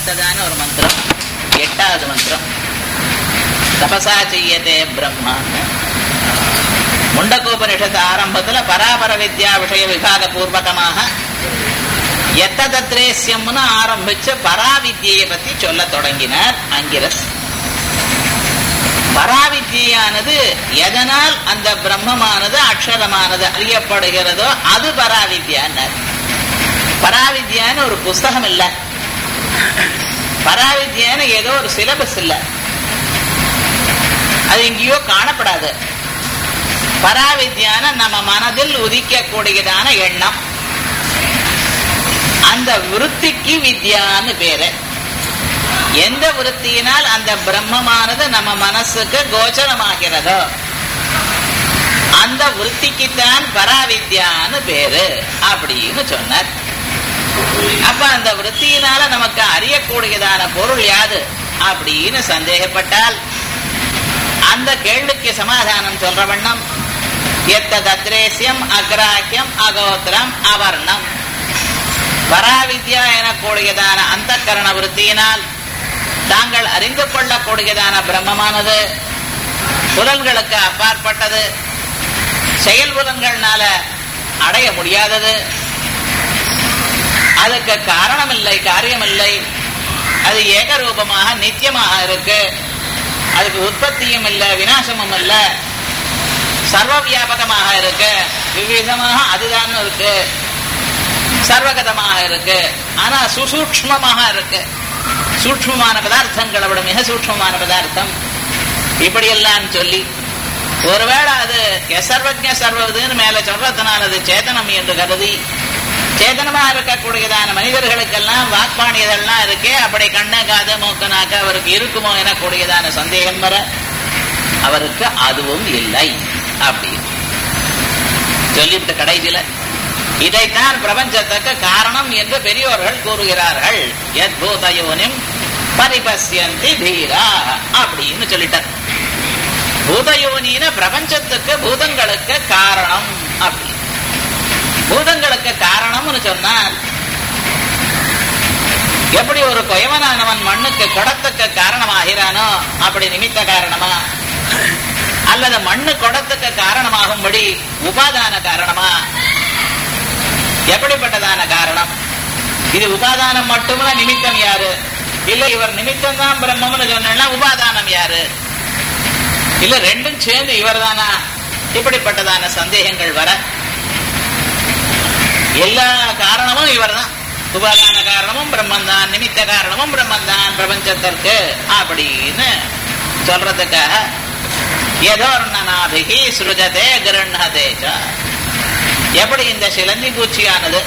அடுத்ததான ஒரு மந்திரம் எட்டாவது மந்திரம் தபசா செய்யதே பிரம்மா முண்டகோபனிஷத்து ஆரம்பத்துல பராபர வித்யா விஷய விபாக பூர்வகமாக எத்ததத்ரேசியம்னு ஆரம்பிச்ச பராவித்யை பத்தி சொல்ல தொடங்கினார் அங்கிரஸ் பராவித்யானது எதனால் அந்த பிரம்மமானது அக்ஷரமானது அறியப்படுகிறதோ அது பராவித்யான்னார் பராவித்யான்னு ஒரு புஸ்தகம் இல்ல பராவித்யான்னு ஏதோ ஒரு சிலபஸ் இல்ல அது எங்கேயோ காணப்படாது பராவித்யான நம்ம மனதில் உதிக்கக்கூடியதான எண்ணம் அந்த விருத்திக்கு வித்யான்னு பேரு எந்த விருத்தியினால் அந்த பிரம்மமானது நம்ம மனசுக்கு கோச்சரமாகிறதோ அந்த விருத்திக்குத்தான் பராவித்யான்னு பேரு அப்படின்னு சொன்னார் அப்ப அந்த விருத்தியினால நமக்கு அறியக்கூடியதான பொருள் யாது அப்படின்னு சந்தேகப்பட்டால் அந்த கேள்விக்கு சமாதானம் சொல்ற வண்ணம் எத்ததத்ரேசியம் அக்ராக்கியம் அகோத்திரம் அவர்ணம் பராவித்யா எனக்கூடியதான அந்த கரண விருத்தியினால் தாங்கள் அறிந்து கொள்ளக்கூடியதான பிரம்மமானது புலன்களுக்கு அப்பாற்பட்டது செயல் புலன்கள்னால அடைய முடியாதது அதுக்கு காரணம் இல்லை காரியம் இல்லை அது ஏகரூபமாக நித்தியமாக இருக்கு அதுக்கு உற்பத்தியும் இல்லை விநாசமும் இல்லை சர்வ வியாபகமாக இருக்கு விவிதமாக அதுதான் இருக்கு சர்வகதமாக இருக்கு ஆனா சுசூக்மமாக இருக்கு சூக்மமான பதார்த்தங்களை விட மிக சூக்மமான பதார்த்தம் இப்படியெல்லாம் சொல்லி ஒருவேளை அது எசர்வஜ சர்வதுன்னு மேல சொல்றதுனால அது சேதனம் என்று கருதி சேதனமா இருக்கக்கூடியதான மனிதர்களுக்கெல்லாம் வாக்பாணி இதெல்லாம் இருக்கே அப்படி கண்ண காது மூக்கு நாக்கு அவருக்கு இருக்குமோ எனக்கூடியதான சந்தேகம் வர அவருக்கு அதுவும் இல்லை அப்படி சொல்லிவிட்டு கடைசியில இதைத்தான் பிரபஞ்சத்துக்கு காரணம் என்று பெரியோர்கள் கூறுகிறார்கள் எத் பூதயோனிம் பரிபசியந்தி தீரா அப்படின்னு சொல்லிட்டார் பூதயோனின பிரபஞ்சத்துக்கு பூதங்களுக்கு காரணம் அப்படி பூதங்களுக்கு காரணம்னு சொன்னால் எப்படி ஒரு கொயவனானவன் மண்ணுக்கு குடத்துக்கு காரணமாகிறானோ அப்படி நிமித்த காரணமா அல்லது மண்ணு குடத்துக்கு காரணமாகும்படி உபாதான காரணமா எப்படிப்பட்டதான காரணம் இது உபாதானம் மட்டுமே நிமித்தம் யாரு இல்ல இவர் நிமித்தம் தான் பிரம்மம்னு சொன்னா உபாதானம் யாரு இல்ல ரெண்டும் சேர்ந்து இவர் தானா இப்படிப்பட்டதான சந்தேகங்கள் வர எல்லா காரணமும் இவர் தான் உபாதான காரணமும் பிரம்மந்தான் நிமித்த காரணமும் பிரம்மந்தான் பிரபஞ்சத்திற்கு அப்படின்னு சொல்றதுக்காக யதோர்ணனாபிகி சுருஜதே கிருண்ணதேஜ எப்படி இந்த சிலந்தி பூச்சியானது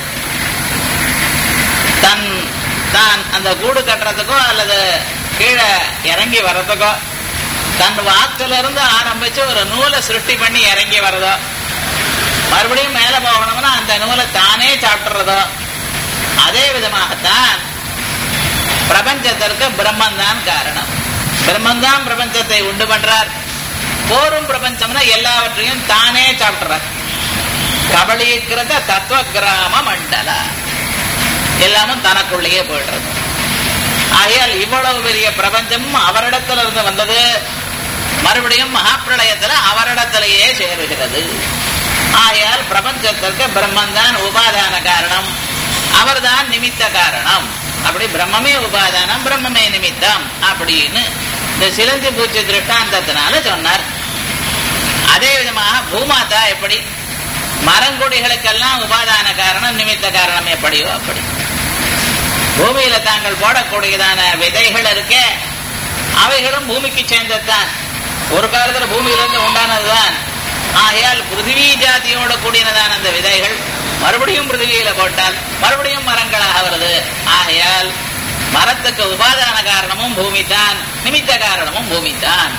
தன் தான் அந்த கூடு கட்டுறதுக்கோ அல்லது கீழே இறங்கி வர்றதுக்கோ தன் வாக்குல இருந்து ஆரம்பிச்சு ஒரு நூலை சிருஷ்டி பண்ணி இறங்கி வர்றதோ மறுபடியும் மேல போகணும்னா அந்த நூலை தானே சாப்பிடுறதோ அதே விதமாகத்தான் பிரபஞ்சத்திற்கு பிரம்மந்தான் காரணம் பிரம்மந்தான் பிரபஞ்சத்தை உண்டு பண்றார் போரும் பிரபஞ்சம்னா எல்லாவற்றையும் தானே சாப்பிடுறார் கபலீகிருத தத்துவ கிராம மண்டல எல்லாமும் தனக்குள்ளேயே போயிடுறது ஆகையால் இவ்வளவு பெரிய பிரபஞ்சமும் அவரிடத்துல இருந்து வந்தது மறுபடியும் மகாப்பிரளயத்துல அவரிடத்திலேயே சேருகிறது ஆகையால் பிரபஞ்சத்திற்கு பிரம்மந்தான் உபாதான காரணம் அவர்தான் நிமித்த காரணம் அப்படி பிரம்மமே உபாதானம் பிரம்மமே நிமித்தம் அப்படின்னு இந்த சிலந்தி பூச்சி திருஷ்டாந்தத்தினால சொன்னார் அதே விதமாக பூமாதா எப்படி மரங்கொடிகளுக்கெல்லாம் உபாதான காரணம் நிமித்த காரணம் எப்படியோ அப்படி பூமியில தாங்கள் போடக்கூடியதான விதைகள் இருக்கே அவைகளும் பூமிக்கு சேர்ந்ததுதான் ஒரு காலத்துல பூமியிலிருந்து உண்டானதுதான் ஆகையால் பிருத்திவி ஜாதியோட கூடியதான அந்த விதைகள் மறுபடியும் பிருத்திவியில போட்டால் மறுபடியும் மரங்களாக வருது ஆகையால் மரத்துக்கு உபாதான காரணமும் பூமி தான் நிமித்த காரணமும் பூமி தான்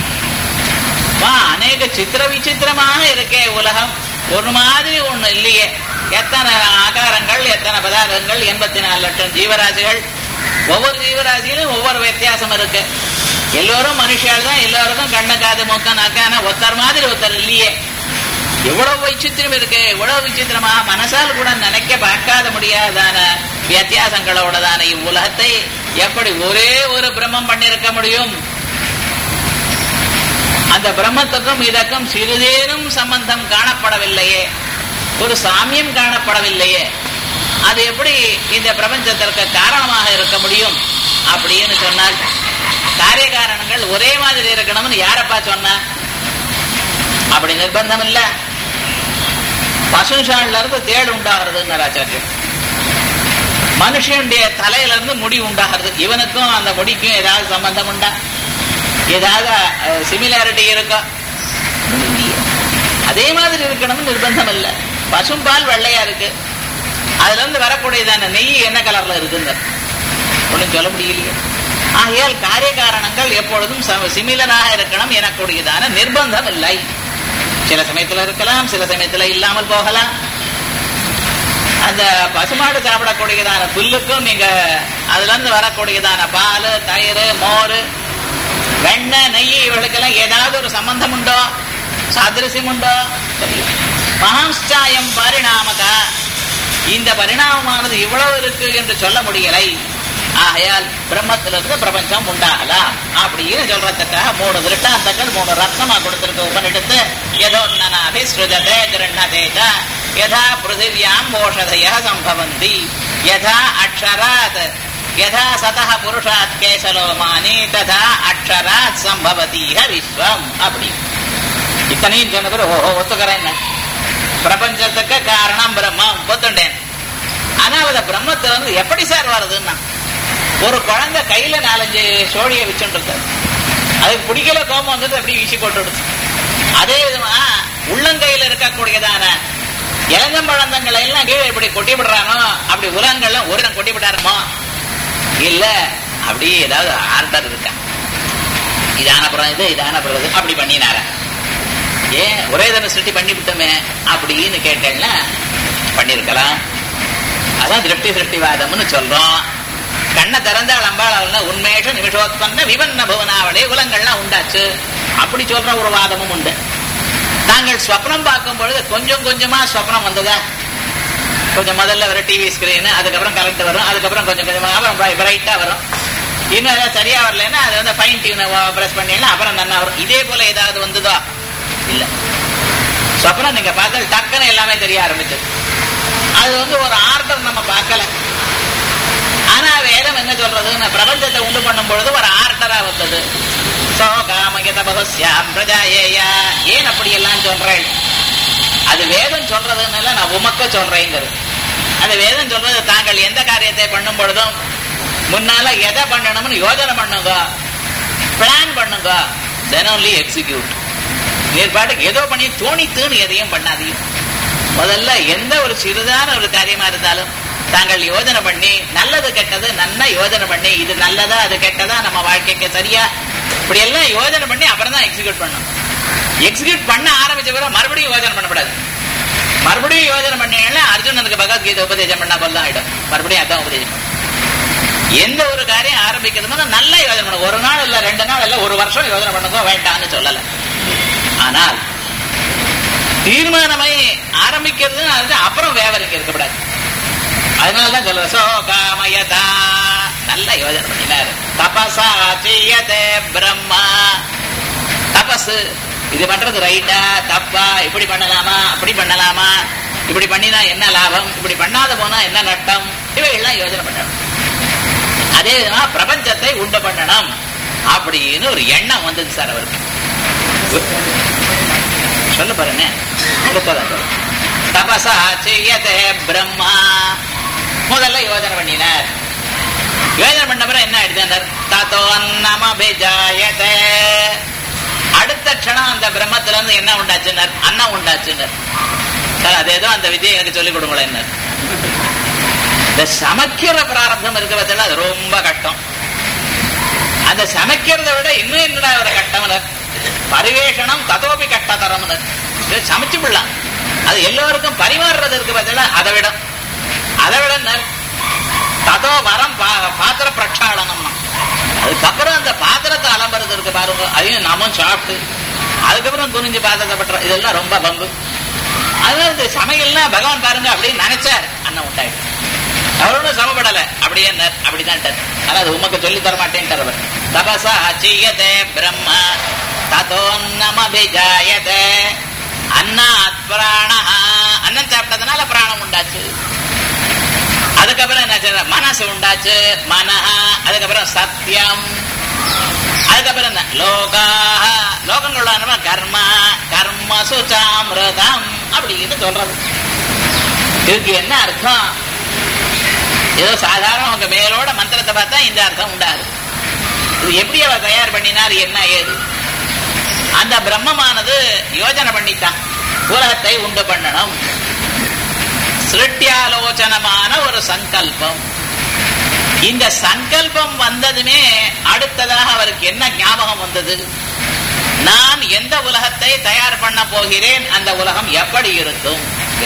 அநேக சித்திர விசித்திரமாக இருக்கே உலகம் ஒரு மாதிரி ஒண்ணு இல்லையே எத்தனை ஆகாரங்கள் எத்தனை பதார்த்தங்கள் எண்பத்தி நாலு லட்சம் ஜீவராசிகள் ஒவ்வொரு ஜீவராசியிலும் ஒவ்வொரு வித்தியாசம் இருக்கு எல்லோரும் மனுஷால் தான் எல்லாருக்கும் கண்ண காது மூக்க நாக்கான ஒருத்தர் மாதிரி ஒருத்தர் இல்லையே எவ்வளவு விசித்திரம் இருக்கு எவ்வளவு விசித்திரமாக மனசால் கூட நினைக்க பார்க்காத முடியாதான வித்தியாசங்களோடதான இவ்வுலகத்தை எப்படி ஒரே ஒரு பிரம்மம் பண்ணிருக்க முடியும் அந்த பிரம்மத்துக்கும் இதற்கும் சிறிதேனும் சம்பந்தம் காணப்படவில்லையே ஒரு சாமியம் காணப்படவில்லையே அது எப்படி இந்த பிரபஞ்சத்திற்கு காரணமாக இருக்க முடியும் அப்படின்னு சொன்னால் காரிய காரணங்கள் ஒரே மாதிரி இருக்கணும்னு யாரப்பா சொன்ன அப்படி நிர்பந்தம் இல்ல பசுஷான்ல இருந்து தேடு உண்டாகிறதுன்னு ஆச்சாரியம் மனுஷனுடைய தலையில இருந்து முடி உண்டாகிறது இவனுக்கும் அந்த முடிக்கும் ஏதாவது சம்பந்தம் உண்டா ஏதாவது சிமிலாரிட்டி இருக்கா அதே மாதிரி இருக்கணும்னு நிர்பந்தம் இல்ல பசும்பால் வெள்ளையா இருக்கு அதுல இருந்து வரக்கூடியதான நெய் என்ன கலர்ல இருக்குங்க ஒன்றும் சொல்ல முடியலையே ஆகையால் காரிய காரணங்கள் எப்பொழுதும் சிமிலராக இருக்கணும் எனக்கூடியதான நிர்பந்தம் இல்லை சில சமயத்துல இருக்கலாம் சில சமயத்துல இல்லாமல் போகலாம் அந்த பசுமாடு சாப்பிடக்கூடியதான புல்லுக்கும் நீங்க அதுல இருந்து வரக்கூடியதான பால் தயிர் மோர் வெண்ணெய் நெய் இவர்களுக்கெல்லாம் ஏதாவது ஒரு சம்பந்தம் உண்டோ சாதிருசியம் உண்டோ மகாம்சாயம் பரிணாமக இந்த பரிணாமமானது இவ்வளவு இருக்கு என்று சொல்ல முடியலை ஆகையால் பிரம்மத்திலிருந்து பிரபஞ்சம் உண்டாகலாம் அப்படின்னு சொல்றதுக்காக மூணு திருட்டாந்தங்கள் மூணு ரத்னமா கொடுத்திருக்க உபனிடத்து ஏதோ அபிஸ்ருதே கிருண்ணதேஜ யதா பிருத்திவியாம் ஓஷதய சம்பவந்தி யதா அக்ஷராத் யதா சதா புருஷாத் கேசலோமானி ததா அக்ஷராத் சம்பவதீக விஸ்வம் அப்படி இத்தனையும் சொன்னது ஓஹோ ஒத்துக்கிறேன் பிரபஞ்சத்துக்கு காரணம் பிரம்மம் ஒத்துண்டேன் ஆனா அந்த பிரம்மத்தை வந்து எப்படி சார் வருதுன்னா ஒரு குழந்தை கையில நாலஞ்சு சோழியை வச்சுட்டு அதுக்கு பிடிக்கல கோபம் வந்து அப்படி வீசி போட்டுடுது அதே விதமா உள்ளங்கையில இருக்கக்கூடியதான இளங்கம்பழந்தங்களை எல்லாம் கீழே இப்படி கொட்டி விடுறானோ அப்படி உலகங்கள்லாம் ஒரு கொட்டி விட்டாருமோ இல்ல அப்படி ஏதாவது ஆர்டர் இருக்கா இதான அப்புறம் இது இதான அப்புறம் இது அப்படி பண்ணினார ஏன் ஒரே தடவை சிருஷ்டி பண்ணி விட்டோமே அப்படின்னு கேட்டேன்னா பண்ணிருக்கலாம் அதான் திருஷ்டி சிருஷ்டிவாதம்னு சொல்றோம் கண்ணை திறந்தாள் அம்பாள் உண்மேஷ நிமிஷோத்பன்ன விபன்ன புவனாவளே உலங்கள்லாம் உண்டாச்சு அப்படி சொல்ற ஒரு வாதமும் உண்டு நாங்கள் ஸ்வப்னம் பார்க்கும் பொழுது கொஞ்சம் கொஞ்சமா ஸ்வப்னம் வந்ததா கொஞ்சம் முதல்ல வர டிவி ஸ்கிரீன் அதுக்கப்புறம் கரண்ட் வரும் அதுக்கப்புறம் கொஞ்சம் கொஞ்சமா அப்புறம் பிரைட்டா வரும் இன்னும் ஏதாவது சரியா வரலன்னா அது வந்து ஃபைன் டியூனை பிரஸ் பண்ணிடலாம் அப்புறம் நல்லா வரும் இதே போல ஏதாவது வந்ததோ இல்ல சொப்னம் நீங்க பார்த்தா டக்குன்னு எல்லாமே தெரிய ஆரம்பிச்சது அது வந்து ஒரு ஆர்டர் நம்ம பார்க்கல ஆனா வேதம் என்ன சொல்றதுன்னு பிரபஞ்சத்தை உண்டு பண்ணும் பொழுது ஒரு ஆர்டரா வந்தது சோ காமகித பகஸ்யாம் பிரஜாயேயா ஏன் அப்படி எல்லாம் சொல்றேன் அது வேதம் சொல்றதுனால நான் உமக்க சொல்றேங்கிறது அந்த வேதம் சொல்றது தாங்கள் எந்த காரியத்தை பண்ணும் பொழுதும் முன்னால எதை பண்ணணும்னு யோஜனை பண்ணுங்க பிளான் பண்ணுங்க தென் ஒன்லி எக்ஸிக்யூட் நீர்பாட்டுக்கு ஏதோ பண்ணி தோணித்துன்னு எதையும் பண்ணாதீங்க முதல்ல எந்த ஒரு சிறிதான ஒரு காரியமா இருந்தாலும் தாங்கள் யோஜனை பண்ணி நல்லது கெட்டது நல்லா யோஜனை பண்ணி இது நல்லதா அது கெட்டதா நம்ம வாழ்க்கைக்கு சரியா இப்படி எல்லாம் யோஜனை பண்ணி அப்புறம் தான் எக்ஸிக்யூட் பண்ணணும் எக்ஸிக்யூட் பண்ண ஆரம்பிச்ச பிறகு மறுபடியும் யோஜனை பண்ணக்கூடாது மறுபடியும் யோஜனை பண்ணீங்கன்னா அர்ஜுனனுக்கு பகவத்கீதை உபதேசம் பண்ணா போல தான் ஆயிடும் மறுபடியும் அதான் உபதேசம் எந்த ஒரு காரியம் ஆரம்பிக்கிறதுனா நல்லா யோஜனை பண்ணும் ஒரு நாள் இல்ல ரெண்டு நாள் இல்ல ஒரு வருஷம் யோஜனை பண்ணுங்க வேண்டாம்னு சொல்லல ஆனால் தீர்மானமை ஆரம்பிக்கிறது அது அப்புறம் வியாபாரிக்க இருக்கக்கூடாது அதனாலதான் சொல்ற சோ காமயதா நல்ல யோஜனை பண்ணினார் தபசா செய்யதே பிரம்மா தபஸ் இது பண்றது ரைட்டா தப்பா இப்படி பண்ணலாமா அப்படி பண்ணலாமா இப்படி பண்ணினா என்ன லாபம் இப்படி பண்ணாத போனா என்ன நட்டம் இவைகள்லாம் யோஜனை பண்ணணும் அதே விதமா பிரபஞ்சத்தை உண்டு பண்ணணும் அப்படின்னு ஒரு எண்ணம் வந்தது சார் அவருக்கு சொல்ல பாருங்க தபசா செய்யதே பிரம்மா முதல்ல யோஜனை பண்ணினார் யோஜனை பண்ண பிறகு என்ன ஆயிடுச்சு தத்தோ நமபிஜாயதே அடுத்த க்ஷணம் அந்த பிரம்மத்துல இருந்து என்ன உண்டாச்சுனர் அன்னம் உண்டாச்சுனர் சார் அது ஏதோ அந்த விதியை எனக்கு சொல்லிக் கொடுங்களேன் என்ன இந்த சமைக்கிற பிராரப்தம் இருக்க பட்சத்தில் அது ரொம்ப கஷ்டம் அந்த சமைக்கிறத விட இன்னும் என்னடா ஒரு கஷ்டம் பரிவேஷனம் ததோபி கஷ்டதரம் சமைச்சு விடலாம் அது எல்லோருக்கும் பரிமாறுறது இருக்கு பார்த்தீங்களா அதை விட அதை விட ததோ வரம் பாத்திர பிரக்ஷாளனம் அதுக்கப்புறம் அந்த பாத்திரத்தை அலம்புறது இருக்கு பாருங்க அதையும் நாமும் சாப்பிட்டு அதுக்கப்புறம் குனிஞ்சு பாத்திரத்தை பற்ற இதெல்லாம் ரொம்ப பங்கு அதனால இந்த சமையல்லாம் பகவான் பாருங்க அப்படின்னு நினைச்சார் அண்ணன் உண்டாயிட்டு அவரோட சமப்படல அப்படியே அப்படிதான் ஆனா அது உமக்கு சொல்லி தர மாட்டேன்ட்டார் அவர் தபசா அச்சியதே பிரம்ம ததோன்னமபிஜாயதே அன்னாத் பிராணா அன்னம் சாப்பிட்டதுனால பிராணம் உண்டாச்சு அதுக்கப்புறம் என்ன செய்யற மனசு உண்டாச்சு மனஹ அதுக்கப்புறம் சத்தியம் அதுக்கப்புறம் என்ன லோகா லோகங்களோட கர்ம கர்ம சுச்சாமிரதம் அப்படின்னு சொல்றது இதுக்கு என்ன அர்த்தம் ஏதோ சாதாரண உங்க மேலோட மந்திரத்தை பார்த்தா இந்த அர்த்தம் உண்டாது இது எப்படி அவர் தயார் பண்ணினார் என்ன ஏது அந்த பிரம்மமானது யோஜனை பண்ணித்தான் உலகத்தை உண்டு பண்ணணும் சிருஷ்டியாலோசனமான ஒரு சங்கல்பம் இந்த சங்கல்பம் வந்ததுமே அடுத்ததாக அவருக்கு என்ன ஞாபகம் வந்தது நான் எந்த உலகத்தை தயார் பண்ண போகிறேன் அந்த உலகம் எப்படி இருக்கும்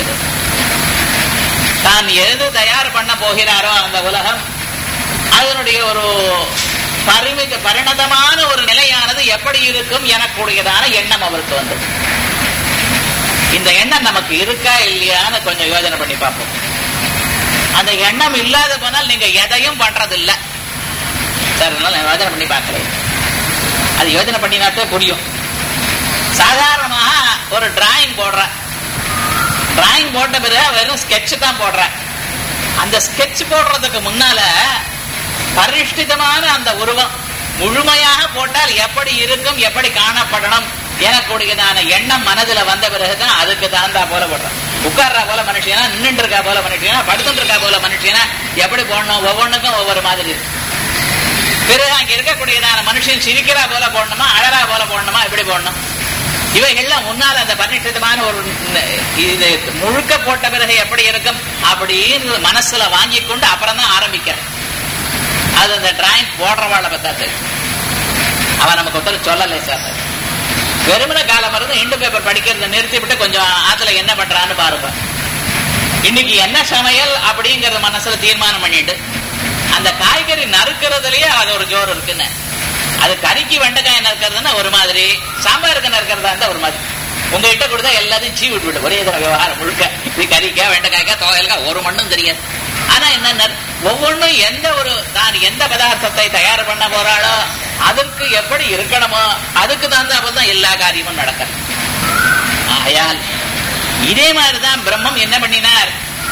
தான் எது தயார் பண்ண போகிறாரோ அந்த உலகம் அதனுடைய ஒரு பரிமித பரிணதமான ஒரு நிலையானது எப்படி இருக்கும் எனக்கூடியதான எண்ணம் அவருக்கு வந்தது இந்த எண்ணம் நமக்கு இருக்கா இல்லையான்னு கொஞ்சம் யோஜனை பண்ணி பார்ப்போம் அந்த எண்ணம் இல்லாத போனால் நீங்க எதையும் பண்றது இல்ல சார் அதனால நான் யோஜனை பண்ணி பார்க்கிறேன் அது யோஜனை பண்ணினாத்தே புரியும் சாதாரணமாக ஒரு டிராயிங் போடுற டிராயிங் போட்ட பிறகு வெறும் ஸ்கெட்ச் தான் போடுற அந்த ஸ்கெட்ச் போடுறதுக்கு முன்னால பரிஷ்டிதமான அந்த உருவம் முழுமையாக போட்டால் எப்படி இருக்கும் எப்படி காணப்படணும் எனக்கூடியதான எண்ணம் மனதுல வந்த பிறகுதான் அதுக்கு தகுந்தா போல போடுறோம் உட்கார்றா போல மனுஷனா நின்று இருக்கா போல மனுஷனா படுத்துட்டு இருக்கா போல மனுஷனா எப்படி போடணும் ஒவ்வொன்றுக்கும் ஒவ்வொரு மாதிரி இருக்கு பிறகு அங்க இருக்கக்கூடியதான மனுஷன் சிரிக்கிறா போல போடணுமா அழறா போல போடணுமா எப்படி போடணும் இவைகள்லாம் முன்னால் அந்த பரிஷ்டிதமான ஒரு இது முழுக்க போட்ட பிறகு எப்படி இருக்கும் அப்படின்னு மனசுல வாங்கி கொண்டு அப்புறம் தான் ஆரம்பிக்கிறேன் அது அந்த டிராயிங் போடுறவாளை பத்தா தெரியும் அவன் நமக்கு ஒருத்தர் சொல்லலை சார் வெறுமன காலம் இருந்து இண்டு பேப்பர் படிக்கிறத நிறுத்தி விட்டு கொஞ்சம் ஆத்துல என்ன பண்றான்னு பாருங்க இன்னைக்கு என்ன சமையல் அப்படிங்கறத மனசுல தீர்மானம் பண்ணிட்டு அந்த காய்கறி நறுக்கிறதுலயே அது ஒரு ஜோர் இருக்குன்னு அது கறிக்கு வெண்டைக்காய் நறுக்கிறதுன்னா ஒரு மாதிரி சாம்பாருக்கு நறுக்கிறதா இருந்தா ஒரு மாதிரி உங்ககிட்ட கொடுத்தா எல்லாத்தையும் சீ விட்டு விட்டு ஒரே தடவை விவகாரம் முழுக்க இது கறிக்கா வெண்டைக்காய்க்கா துவையலுக்கா ஒரு மண்ணும் தெரியாது ஆனா என்ன ஒவ்வொன்றும் எந்த ஒரு தான் எந்த பதார்த்தத்தை தயார் பண்ண போறாளோ அதற்கு எப்படி இருக்கணுமோ அதுக்கு தகுந்தாப்பதான் எல்லா காரியமும் நடக்கும் ஆயால் இதே மாதிரிதான் பிரம்மம் என்ன பண்ணினார்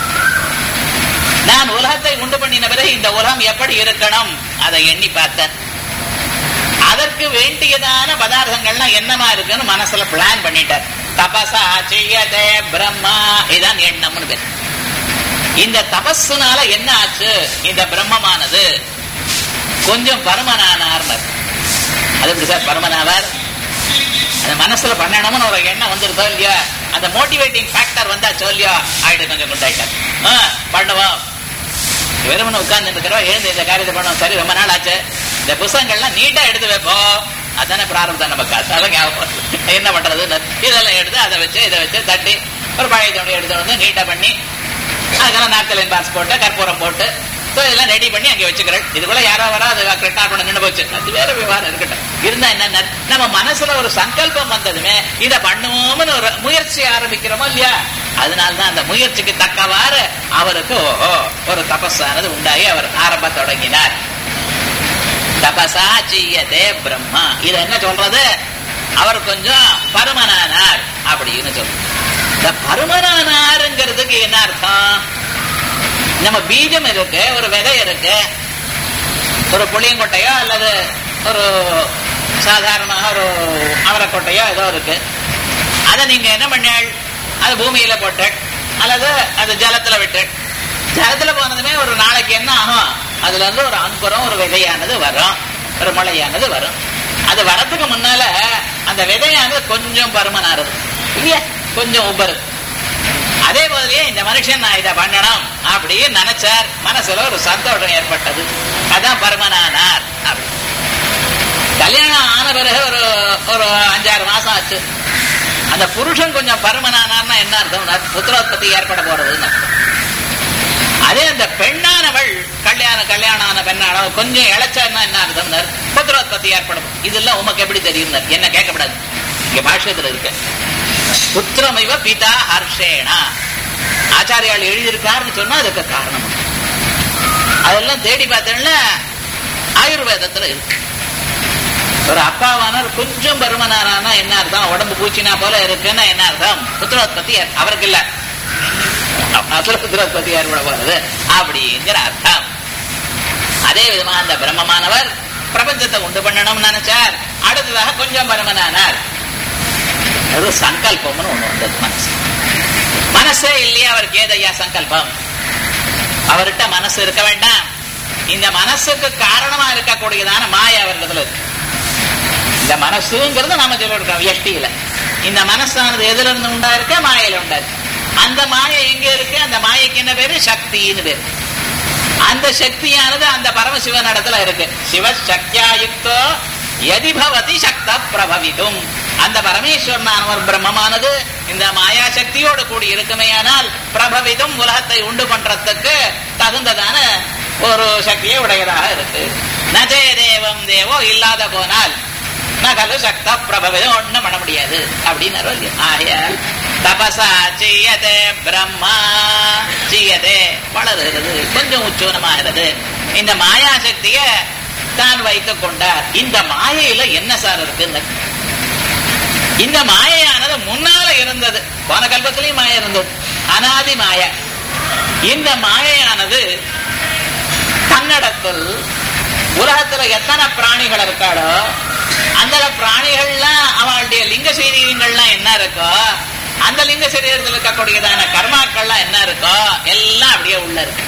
நான் உலகத்தை உண்டு பண்ணின பிறகு இந்த உலகம் எப்படி இருக்கணும் அதை எண்ணி பார்த்தேன் அதற்கு வேண்டியதான பதார்த்தங்கள்லாம் என்னமா இருக்குன்னு மனசுல பிளான் பண்ணிட்டார் தபசா செய்யதே பிரம்மா இதான் எண்ணம்னு பேர் இந்த தபஸுனால என்ன ஆச்சு இந்த பிரம்மமானது கொஞ்சம் பருமனானார் அது எப்படி சார் பருமனாவார் அந்த மனசுல பண்ணணும்னு ஒரு எண்ணம் வந்துருதோ இல்லையா அந்த மோட்டிவேட்டிங் ஃபேக்டர் வந்தாச்சோ இல்லையா ஆயிட்டு கொஞ்சம் குண்டாயிட்டார் பண்ணுவோம் வெறுமனை உட்கார்ந்து இருக்கிறோம் எழுந்து இந்த காரியத்தை பண்ணுவோம் சரி ரொம்ப நாள் ஆச்சு இந்த புத்தகங்கள்லாம் நீட்டா எடுத்து வைப்போம் அதானே பிராரம்பம் நமக்கு அதெல்லாம் ஞாபகம் என்ன பண்றது இதெல்லாம் எடுத்து அதை வச்சு இதை வச்சு தட்டி ஒரு பழைய துணி எடுத்து வந்து நீட்டா பண்ணி அதுக்கெல்லாம் நாட்களின் பாஸ் போட்டு கற்பூரம் போட்டு இதெல்லாம் ரெடி பண்ணி அங்கே வச்சுக்கிறேன் இதுக்குள்ள யாரோ வரா அது கரெக்டா கொண்டு நின்று போச்சு அது வேற விவகாரம் இருக்கட்டும் இருந்தா என்ன நம்ம மனசுல ஒரு சங்கல்பம் வந்ததுமே இதை பண்ணுவோம்னு ஒரு முயற்சி ஆரம்பிக்கிறோமோ இல்லையா அதனால்தான் அந்த முயற்சிக்கு தக்கவாறு அவருக்கு ஓஹோ ஒரு தபஸானது உண்டாகி அவர் ஆரம்ப தொடங்கினார் தபசா செய்யதே பிரம்மா இது என்ன சொல்றது அவர் கொஞ்சம் பருமனானார் அப்படின்னு சொல்றது இந்த பருமனானாருங்கிறதுக்கு என்ன அர்த்தம் நம்ம பீஜம் இருக்கு ஒரு விதை இருக்கு ஒரு புளியங்கொட்டையோ அல்லது ஒரு சாதாரணமாக ஒரு அவரக்கொட்டையோ ஏதோ இருக்கு அதை நீங்க என்ன பண்ணாள் அது பூமியில போட்டு அல்லது அது ஜலத்துல விட்டு ஜலத்துல போனதுமே ஒரு நாளைக்கு என்ன ஆகும் அதுல இருந்து ஒரு அங்குரம் ஒரு விதையானது வரும் ஒரு முளையானது வரும் அது வரத்துக்கு முன்னால அந்த விதையானது கொஞ்சம் பருமனாருது இல்லையா கொஞ்சம் உபருது அதே போலயே இந்த மனுஷன் நான் இதை பண்ணணும் அப்படின்னு நினைச்சார் மனசுல ஒரு சந்தோஷம் ஏற்பட்டது அதான் பருமனானார் கல்யாணம் ஆன பிறகு ஒரு ஒரு அஞ்சாறு மாசம் ஆச்சு அந்த புருஷன் கொஞ்சம் பருமனானார்னா என்ன அர்த்தம் புத்திரோத்பத்தி ஏற்பட போறதுன்னு அர்த்தம் அதே அந்த பெண்ணானவள் கல்யாணம் கல்யாணம் ஆன பெண்ணான கொஞ்சம் இழைச்சான்னா என்ன அர்த்தம் புத்திரோத்பத்தி ஏற்படும் இதெல்லாம் உமக்கு எப்படி தெரியும் என்ன கேட்கக்கூடாது இங்க பாஷ்யத்துல இருக்கு புத்திரமைவ பிதா ஹர்ஷேனா ஆச்சாரியால் எழுதியிருக்காருன்னு சொன்னா அதுக்கு காரணம் அதெல்லாம் தேடி பார்த்தேன்னா இடத்துல இருக்கு ஒரு அப்பாவானார் கொஞ்சம் பருமனாரானா என்ன அர்த்தம் உடம்பு பூச்சினா போல இருக்குன்னா என்ன அர்த்தம் புத்திரோத்பத்தி அவருக்கு இல்ல அசுர புத்திரோத்பத்தி ஏற்பட போறது அப்படிங்கிற அர்த்தம் அதே விதமா அந்த பிரம்மமானவர் பிரபஞ்சத்தை உண்டு பண்ணணும்னு நினைச்சார் அடுத்ததாக கொஞ்சம் பருமனானார் அது சங்கல்பம்னு ஒண்ணு வந்தது மனசு மனசே இல்லையா அவருக்கு ஏதையா சங்கல்பம் அவர்கிட்ட மனசு இருக்க வேண்டாம் இந்த மனசுக்கு காரணமா இருக்கக்கூடியதான மாய அவரிடத்துல இருக்கு இந்த மனசுங்கிறது நாம சொல்லிருக்கோம் எஷ்டியில இந்த மனசானது எதுல இருந்து உண்டா இருக்க மாயில உண்டா இருக்கு அந்த மாயை எங்க இருக்கு அந்த மாயைக்கு என்ன பேரு சக்தின்னு பேரு அந்த சக்தியானது அந்த பரமசிவன் இடத்துல இருக்கு சிவ சக்தியாயுக்தோ எதி பவதி சக்த பிரபவிதும் அந்த பரமேஸ்வரனானவர் பிரம்மமானது இந்த மாயா சக்தியோடு கூடி இருக்குமேயானால் பிரபவிதும் உலகத்தை உண்டு பண்றதுக்கு தகுந்ததான ஒரு சக்தியை உடையதாக இருக்கு நஜே தேவம் தேவோ இல்லாத போனால் நகலு சக்த பிரபவிதம் ஒண்ணும் பண்ண முடியாது அப்படின்னு ஆகையால் தபசா செய்யதே பிரம்மா செய்யதே வளருகிறது கொஞ்சம் உச்சூனமாகிறது இந்த மாயா சக்திய தான் வைத்துக் கொண்டார் இந்த மாயையில என்ன சார் இருக்குன்னு இந்த மாயையானது முன்னால இருந்தது போன கல்பத்திலையும் மாய இருந்தது அனாதி மாய இந்த மாயையானது தன்னடத்தில் உலகத்துல எத்தனை பிராணிகள் இருக்காளோ அந்த பிராணிகள்லாம் அவளுடைய லிங்க சரீரங்கள்லாம் என்ன இருக்கோ அந்த லிங்க சரீரத்தில் இருக்கக்கூடியதான கர்மாக்கள்லாம் என்ன இருக்கோ எல்லாம் அப்படியே உள்ள இருக்கு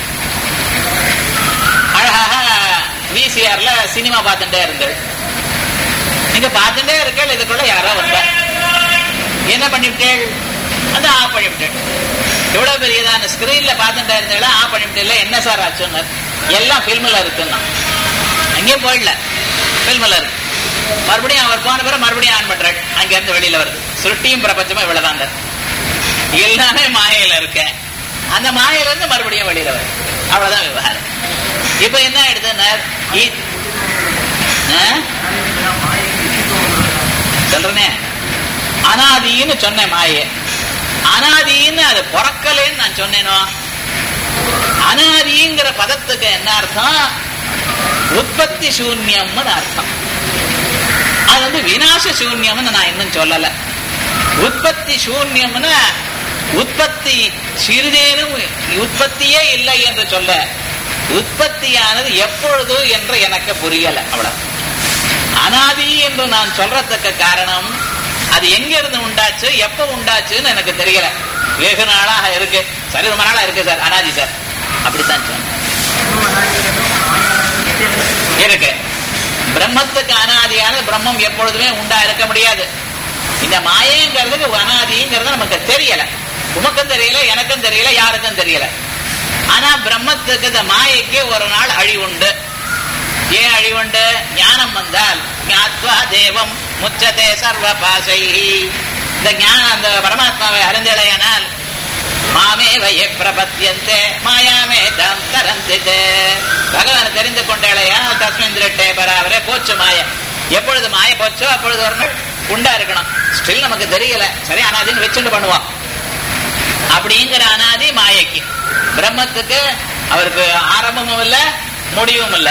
அழகாக விசிஆர்ல சினிமா பார்த்துட்டே இருந்தது நீங்க பார்த்துட்டே இருக்கள் இதுக்குள்ள யாரோ வந்தா என்ன பண்ணிவிட்டேள் அந்த ஆஃப் பண்ணிவிட்டேன் எவ்வளவு பெரியதான ஸ்கிரீன்ல பார்த்துட்டே இருந்தேளா ஆஃப் பண்ணிவிட்டேல என்ன சார் ஆச்சுன்னு எல்லாம் பில்மில் இருக்குன்னா அங்கேயும் போயிடல பில்மில் இருக்கு மறுபடியும் அவர் போன பிறகு மறுபடியும் ஆன் பண்றாள் அங்க இருந்து வெளியில வருது சுருட்டியும் பிரபஞ்சமும் இவ்வளவுதாங்க எல்லாமே மாயையில இருக்க அந்த மாயையில இருந்து மறுபடியும் வெளியில வருது அவ்வளவுதான் விவகாரம் இப்ப என்ன ஆயிடுதுன்னா சொல்றேனே அனாதின்னு சொன்னேன் மாயே அனாதின்னு அது பிறக்கலேன்னு நான் சொன்னேனோ அனாதிங்கிற பதத்துக்கு என்ன அர்த்தம் உற்பத்தி சூன்யம்னு அர்த்தம் அது வந்து வினாச சூன்யம்னு நான் இன்னும் சொல்லல உற்பத்தி சூன்யம்னு உற்பத்தி சிறிதேனும் உற்பத்தியே இல்லை என்று சொல்ல உற்பத்தியானது எப்பொழுது என்று எனக்கு புரியல அவ்வளவு அனாதி என்று நான் சொல்றதுக்கு காரணம் அது எங்க இருந்து உண்டாச்சு எப்ப உண்டாச்சுன்னு எனக்கு தெரியல வெகு நாளாக இருக்கு சரி ரொம்ப நாளா இருக்கு சார் அனாதி சார் அப்படித்தான் சொன்னேன் இருக்கு பிரம்மத்துக்கு அனாதியான பிரம்மம் எப்பொழுதுமே உண்டா இருக்க முடியாது இந்த மாயங்கிறதுக்கு அனாதிங்கிறது நமக்கு தெரியல உமக்கும் தெரியல எனக்கும் தெரியல யாருக்கும் தெரியல ஆனா பிரம்மத்துக்கு இந்த மாயைக்கு ஒரு நாள் அழிவுண்டு ஏன் அழிவுண்டு ஞானம் வந்தால் ஞாத்வா தேவம் முச்சதே சர்வ பாசை இந்த ஞானம் அந்த பரமாத்மாவை அறிந்தடையானால் மாமே வய பிரபத்தியந்தே மாயாமே தாம் தரந்திதே பகவான் தெரிந்து கொண்டாளையா தஸ்மின் திருட்டே பராவரே போச்சு மாய எப்பொழுது மாய போச்சோ அப்பொழுது ஒரு நாள் உண்டா இருக்கணும் ஸ்டில் நமக்கு தெரியல சரி அனாதின்னு வச்சுட்டு பண்ணுவோம் அப்படிங்கிற அனாதி மாயைக்கு பிரம்மத்துக்கு அவருக்கு ஆரம்பமும் இல்ல முடிவும் இல்ல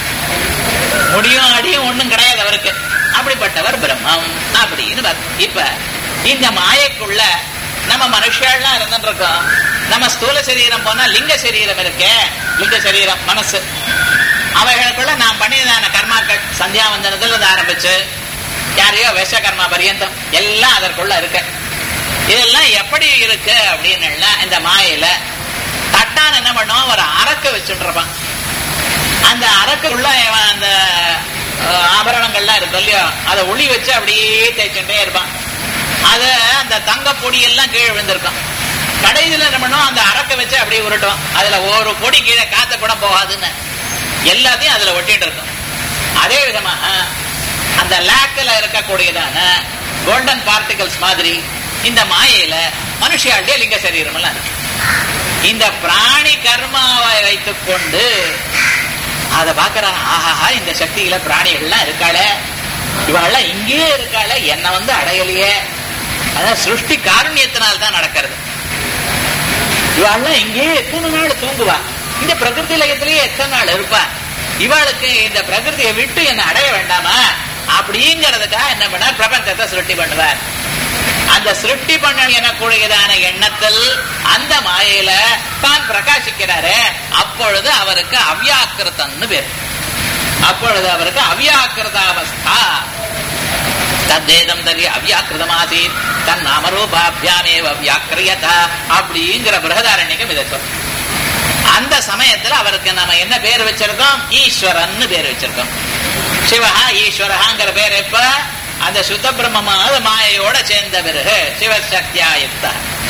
முடியும் அடியும் ஒண்ணும் கிடையாது அவருக்கு அப்படிப்பட்டவர் பிரம்மம் அப்படின்னு இப்ப இந்த மாயைக்குள்ள நம்ம மனுஷாலாம் இருந்துட்டு இருக்கோம் நம்ம ஸ்தூல சரீரம் போனா லிங்க சரீரம் இருக்கே லிங்க சரீரம் மனசு அவைகளுக்குள்ள நாம் பண்ணியதான கர்மாக்கள் சந்தியாவந்தனத்துல இருந்து ஆரம்பிச்சு யாரையோ விஷ கர்மா பரியந்தம் எல்லாம் அதற்குள்ள இருக்கு இதெல்லாம் எப்படி இருக்கு அப்படின்னு இந்த மாயில தட்டான் என்ன பண்ணுவான் ஒரு அரக்க வச்சுட்டு இருப்பான் அந்த அரக்குள்ள அந்த ஆபரணங்கள்லாம் இருக்கு இல்லையோ அதை ஒளி வச்சு அப்படியே தேய்ச்சுட்டே இருப்பான் அத அந்த தங்க பொடி எல்லாம் கீழே விழுந்திருக்கும் கடைசியில் என்ன பண்ணுவோம் அந்த அரக்க வச்சு அப்படியே உருட்டும் அதுல ஒரு பொடி கீழே காத்த கூட போகாதுன்னு எல்லாத்தையும் அதுல ஒட்டிட்டு இருக்கும் அதே விதமாக அந்த லேக்கில் இருக்கக்கூடியதான கோல்டன் பார்ட்டிகல்ஸ் மாதிரி இந்த மாயையில மனுஷியாளுடைய லிங்க சரீரம் எல்லாம் இருக்கு இந்த பிராணி கர்மாவை வைத்துக் கொண்டு அதை பாக்குறாங்க ஆஹாஹா இந்த சக்தியில பிராணிகள்லாம் இருக்காள இவங்கெல்லாம் இங்கேயே இருக்காள என்ன வந்து அடையலையே அதான் சிருஷ்டி காரணியத்தினால் தான் நடக்கிறது இவெல்லாம் இங்கேயே எத்தனை நாள் தூங்குவா இந்த பிரகிருதி லயத்திலேயே எத்தனை நாள் இருப்பா இவளுக்கு இந்த பிரகிருதியை விட்டு என்ன அடைய வேண்டாமா அப்படிங்கிறதுக்காக என்ன பண்ணார் பிரபஞ்சத்தை சிருஷ்டி பண்ணுவார் அந்த சிருஷ்டி பண்ண எனக்கூடியதான எண்ணத்தில் அந்த மாயையில தான் பிரகாசிக்கிறாரு அப்பொழுது அவருக்கு அவ்யாக்கிருத்தம்னு பேர் அப்பொழுது அவருக்கு அவ்யாக்கிருதாவஸ்தா தத்தேதம் தரிய அவ்யாக்கிருதமாசீத் தன் நாமரூபாபியாமேவ வியாக்கிரியதா அப்படிங்கிற பிரகதாரண்யகம் இதை சொல்லும் அந்த சமயத்துல அவருக்கு நம்ம என்ன பேர் வச்சிருக்கோம் ஈஸ்வரன் பேர் வச்சிருக்கோம் சிவஹா ஈஸ்வரஹாங்கிற பேர் எப்ப அந்த சுத்த பிரம்மமாவது மாயையோட சேர்ந்த பிறகு சிவசக்தியா யுக்த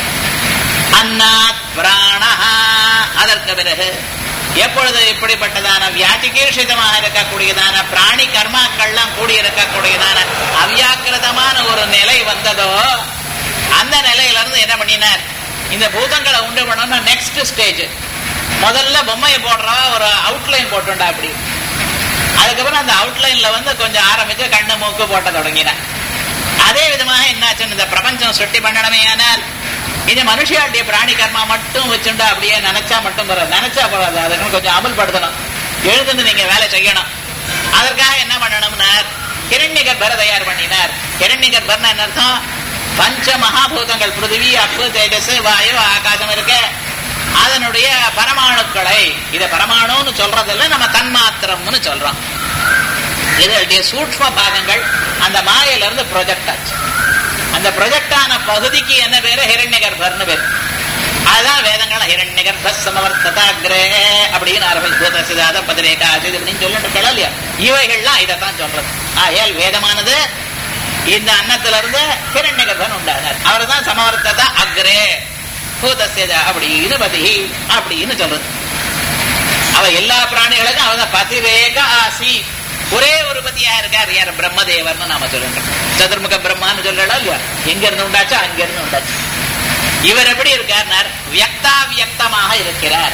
அன்னாத் பிராணஹா அதற்கு பிறகு எப்பொழுது இப்படிப்பட்டதான வியாதிகீர்ஷிதமாக இருக்கக்கூடியதான பிராணி கர்மாக்கள்லாம் கூடி இருக்கக்கூடியதான அவ்யாக்கிருதமான ஒரு நிலை வந்ததோ அந்த நிலையில இருந்து என்ன பண்ணினார் இந்த பூதங்களை உண்டு பண்ணணும் நெக்ஸ்ட் ஸ்டேஜ் முதல்ல பொம்மையை போடுறவா ஒரு அவுட்லைன் போட்டுண்டா அப்படி அதுக்கப்புறம் அந்த அவுட்லைன்ல வந்து கொஞ்சம் ஆரம்பிச்சு கண்ணு மூக்கு போட்ட தொடங்கினார் அதே விதமாக என்னாச்சுன்னு இந்த பிரபஞ்சம் சுட்டி பண்ணணுமே ஆனால் இது மனுஷியாட்டிய பிராணி கர்மா மட்டும் வச்சுண்டா அப்படியே நினைச்சா மட்டும் போறாது நினைச்சா போறாது அதுக்கு கொஞ்சம் அமல்படுத்தணும் எழுதுன்னு நீங்க வேலை செய்யணும் அதற்காக என்ன பண்ணணும்னா கிரண்ய கர்ப்பரை தயார் பண்ணினார் கிரண்ய கர்ப்பர்னா என்ன அர்த்தம் பஞ்ச மகாபூதங்கள் பிருத்திவி அப்பு தேஜஸ் வாயு ஆகாசம் இருக்கு அதனுடைய பரமாணுக்களை இத பரமாணுன்னு சொல்றதில்ல நம்ம தன்மாத்திரம்னு சொல்றோம் இதனுடைய சூக்ம பாகங்கள் அந்த மாயில இருந்து ப்ரொஜெக்ட் ஆச்சு அந்த ப்ரொஜெக்ட் ஆன பகுதிக்கு என்ன பேரு ஹிரண்ய கர்ப்பர்னு பேரு அதுதான் வேதங்கள் ஹிரண்ய கர்ப்ப சமவர்த்ததாகிரே அப்படின்னு ஆரம்பிச்சு பதிரேகா அது அப்படின்னு சொல்லிட்டு இருக்கா இல்லையா இவைகள்லாம் இதைத்தான் சொல்றது ஆகையால் வேதமானது இந்த அன்னத்துல இருந்து ஹிரண்ய கர்ப்பன் உண்டானார் அவர் தான் சமவர்த்ததா அக்ரே பூதசேத அப்படின்னு பதி அப்படின்னு சொல்றது அவ எல்லா பிராணிகளுக்கும் அவன் பதிரேக ஆசி ஒரே ஒரு பதியா இருக்கார் யார் பிரம்மதேவர்னு நாம சொல்லுறோம் சதுர்முக பிரம்மான்னு சொல்லலாம் இல்லையா எங்க இருந்து உண்டாச்சோ அங்க இருந்து உண்டாச்சு இவர் எப்படி இருக்கார் வியக்தா வியக்தமாக இருக்கிறார்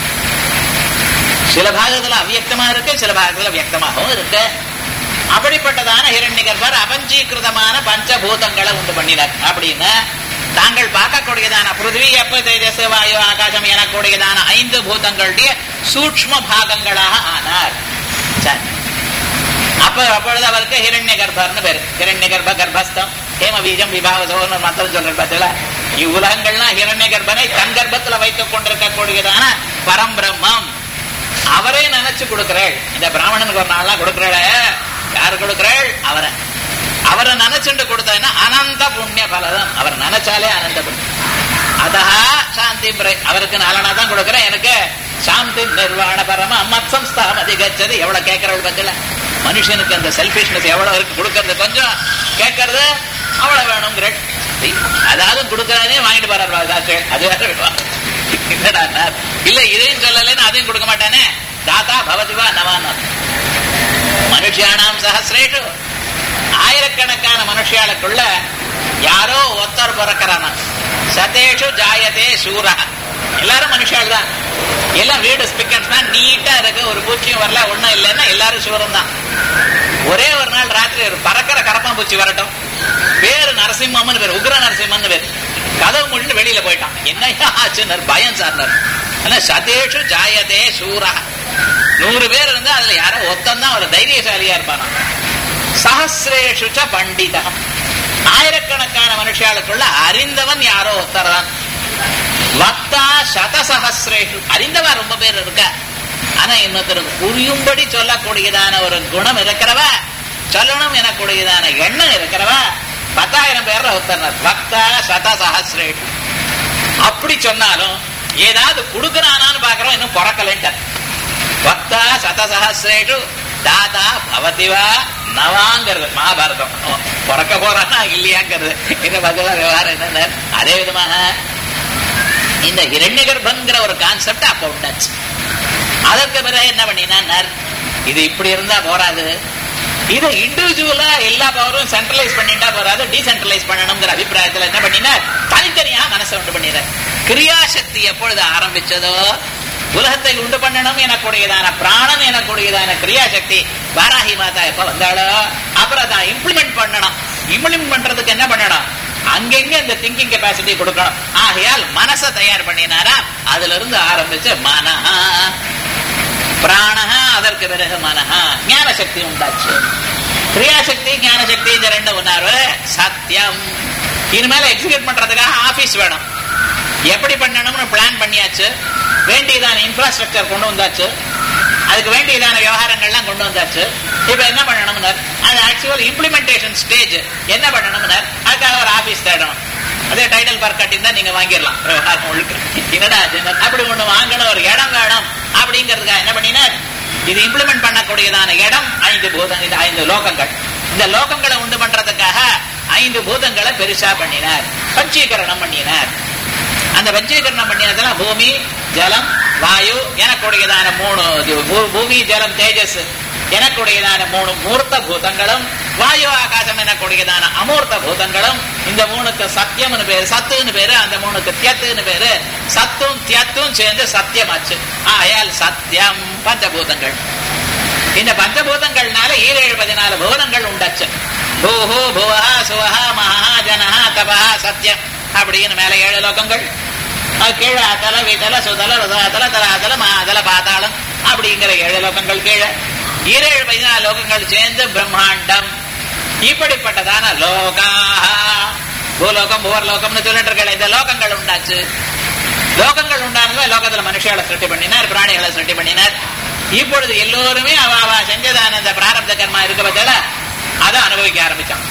சில பாகத்துல அவ்வியக்தமா இருக்கு சில பாகத்துல வியக்தமாகவும் இருக்கு அப்படிப்பட்டதான ஹிரண்யகர்பர் அபஞ்சீகிருதமான பஞ்சபூதங்களை உண்டு பண்ணினார் அப்படின்னு தாங்கள் பார்க்கக்கூடியதான பிருத்திவி எப்ப தேஜஸ் வாயு ஆகாசம் எனக்கூடியதான ஐந்து பூதங்களுடைய சூக்ம பாகங்களாக ஆனார் சரி அப்ப அப்பொழுது அவருக்கு ஹிரண்ய கர்ப்பர்னு பேரு ஹிரண்ய கர்ப்ப கர்ப்பஸ்தம் ஹேம பீஜம் விபாவசோன்னு மந்திரம் சொல்ற பார்த்தல இவ்வுலகங்கள்லாம் ஹிரண்ய கர்ப்பனை தன் கர்ப்பத்துல வைத்துக் கொண்டிருக்கக்கூடியதான பரம்பிரம்மம் அவரே நினைச்சு கொடுக்கிறாள் இந்த பிராமணனுக்கு ஒரு நாள்லாம் கொடுக்கிறாள் யாரு கொடுக்கிறாள் அவரை அவரை நினைச்சுட்டு கொடுத்தா அனந்த புண்ணிய பலதம் அவர் நினைச்சாலே அனந்த புண்ணியம் அதா சாந்தி அவருக்கு நாலனா தான் கொடுக்கிறேன் எனக்கு சாந்தி நிர்வாண பரம மத்சம்ஸ்தாம் அதிகச்சது எவ்வளவு கேட்கறவள் பத்தில மனுஷனுக்கு அந்த செல்பிஷ்னஸ் எவ்வளவு இருக்கு கொடுக்கறது கொஞ்சம் கேட்கறது அவ்வளவு வேணுங்கிற அதாவது கொடுக்கறானே வாங்கிட்டு போறாரு அது வேற இல்ல இதையும் சொல்லலன்னு அதையும் கொடுக்க மாட்டானே தாத்தா பவதிவா நவான் மனுஷியானாம் சஹசிரேஷு ஆயிரக்கணக்கான மனுஷியாளுக்குள்ள யாரோ ஒருத்தர் பிறக்கிறானா சதேஷு ஜாயதே சூரா எல்லாரும் மனுஷால் தான் எல்லாம் வீடு ஸ்பிக்கர்ஸ் தான் நீட்டா இருக்கு ஒரு பூச்சியும் வரல ஒண்ணும் இல்லைன்னா எல்லாரும் சூரம் தான் ஒரே ஒரு நாள் ராத்திரி ஒரு பறக்கிற கரப்பான் பூச்சி வரட்டும் பேரு நரசிம்மம்னு பேர் உக்ர நரசிம்மன் பேர் கதவு முடிட்டு வெளியில போயிட்டான் என்ன ஆச்சுன்னு பயம் சார்ந்தார் ஆனா சதேஷு ஜாயதே சூரா நூறு பேர் இருந்தா அதுல யாரோ ஒத்தம் தான் ஒரு தைரியசாலியா இருப்பானா சஹசிரேஷு பண்டிதா ஆயிரக்கணக்கான மனுஷாளுக்குள்ள அறிந்தவன் யாரோ ஒருத்தர் தான் வக்தா சதசஹசிரேஷு அறிந்தவா ரொம்ப பேர் இருக்க ஆனா இன்னொருத்தருக்கு புரியும்படி சொல்லக்கூடியதான ஒரு குணம் இருக்கிறவ சொல்லணும் எனக்கூடியதான எண்ணம் இருக்கிறவ பத்தாயிரம் பேர்ல ஒருத்தர் வக்தா சதசஹசிரேஷு அப்படி சொன்னாலும் ஏதாவது கொடுக்கறானான்னு பாக்குறோம் இன்னும் பிறக்கலன்ட்டார் வக்தா சதசஹசிரேஷு தாதா பவதிவா நவாங்கிறது மகாபாரதம் பிறக்க போறானா இல்லையாங்கிறது இந்த பதில விவகாரம் என்ன அதே விதமாக இந்த இரண்ய கர்ப்பங்கிற ஒரு கான்செப்ட் அப்ப உண்டாச்சு அதற்கு பிறகு என்ன பண்ணினா இது இப்படி இருந்தா போறாது இதை இண்டிவிஜுவலா எல்லா பவரும் சென்ட்ரலைஸ் பண்ணிட்டா போறாது டீசென்ட்ரலைஸ் பண்ணணுங்கிற அபிப்பிராயத்துல என்ன பண்ணினா தனித்தனியா மனசை உண்டு பண்ணிடுற கிரியாசக்தி எப்பொழுது ஆரம்பிச்சதோ உலகத்தை உண்டு பண்ணணும் எனக்கூடியதான பிராணன் எனக்கூடியதான கிரியாசக்தி வாராகி மாதா எப்ப வந்தாளோ அப்புறம் அதை இம்ப்ளிமெண்ட் பண்ணணும் இம்ப்ளிமெண்ட் பண்றதுக்கு என்ன பண்ணணும் அங்கெங்க இந்த திங்கிங் கெப்பாசிட்டி கொடுக்கணும் ஆகையால் மனசை தயார் பண்ணினாரா அதுல இருந்து ஆரம்பிச்சு மன பிராணஹா அதற்கு பிறகு மனஹா ஞான சக்தி உண்டாச்சு கிரியாசக்தி ஞான சக்தி இந்த ரெண்டு ஒன்னாரு சத்தியம் இனிமேல எக்ஸிக்யூட் பண்றதுக்காக ஆபீஸ் வேணும் எப்படி பண்ணணும்னு பிளான் பண்ணியாச்சு வேண்டியதான இன்ஃப்ராஸ்ட்ரக்சர் கொண்டு வந்தாச்சு அதுக்கு வேண்டியதான விவகாரங்கள்லாம் கொண்டு வந்தாச்சு இப்ப என்ன பண்ணணும்னு அது ஆக்சுவல் இம்ப்ளிமெண்டேஷன் ஸ்டேஜ் என்ன பண்ணணும்னு அதுக்காக ஒரு ஆபீஸ் தேடணும் அதே டைட்டில் பார்க் கட்டியிருந்தா நீங்க வாங்கிடலாம் விவகாரம் முழுக்க என்னடா இது? அப்படி ஒண்ணு வாங்கணும் ஒரு இடம் வேணும் அப்படிங்கிறதுக்காக என்ன பண்ணினார் இது இம்ப்ளிமெண்ட் பண்ணக்கூடியதான இடம் ஐந்து பூதம் இந்த ஐந்து லோகங்கள் இந்த லோகங்களை உண்டு பண்றதுக்காக ஐந்து பூதங்களை பெருசா பண்ணினார் பஞ்சீகரணம் பண்ணினார் அந்த பஞ்சீகரணம் பண்ணினதெல்லாம் பூமி ஜலம் வாயு எனக்குடையதான மூணு இது பூ- பூமி ஜலம் தேஜஸ் எனக்குடையதான மூணு மூர்த்த பூதங்களும் வாயு ஆகாசம் எனக்குடையதான அமூர்த்த பூதங்களும் இந்த மூணுக்கு சத்தியம்னு பேரு சத்துன்னு பேரு அந்த மூணுக்கு தியத்துன்னு பேரு சத்தும் தியத்தும் சேர்ந்து சத்தியமாச்சு ஆயால் சத்தியம் பஞ்சபூதங்கள் இந்த பஞ்சபூதங்கள்னால ஈரேழு பதினாலு பூதங்கள் உண்டாச்சு பூஹு புவஹா சுவஹா மகா ஜனஹா தபஹா சத்தியம் அப்படின்னு மேல ஏழு லோகங்கள் அது கீழே அத்தல வீத்தல சுதல ருதாத்தல தலாத்தல மகாதல பாதாளம் அப்படிங்கிற ஏழு லோகங்கள் கீழே ஈரேழு பதினாலு லோகங்கள் சேர்ந்து பிரம்மாண்டம் இப்படிப்பட்டதான லோகா பூலோகம் புவர்லோகம்னு சொல்லிட்டு இருக்கல இந்த லோகங்கள் உண்டாச்சு லோகங்கள் உண்டானது லோகத்துல மனுஷர்களை சிருஷ்டி பண்ணினார் பிராணிகளை சிருஷ்டி பண்ணினார் இப்பொழுது எல்லோருமே அவ அவ செஞ்சதான அந்த பிராரப்த கர்மா இருக்க பட்சல அதை அனுபவிக்க ஆரம்பிச்சான்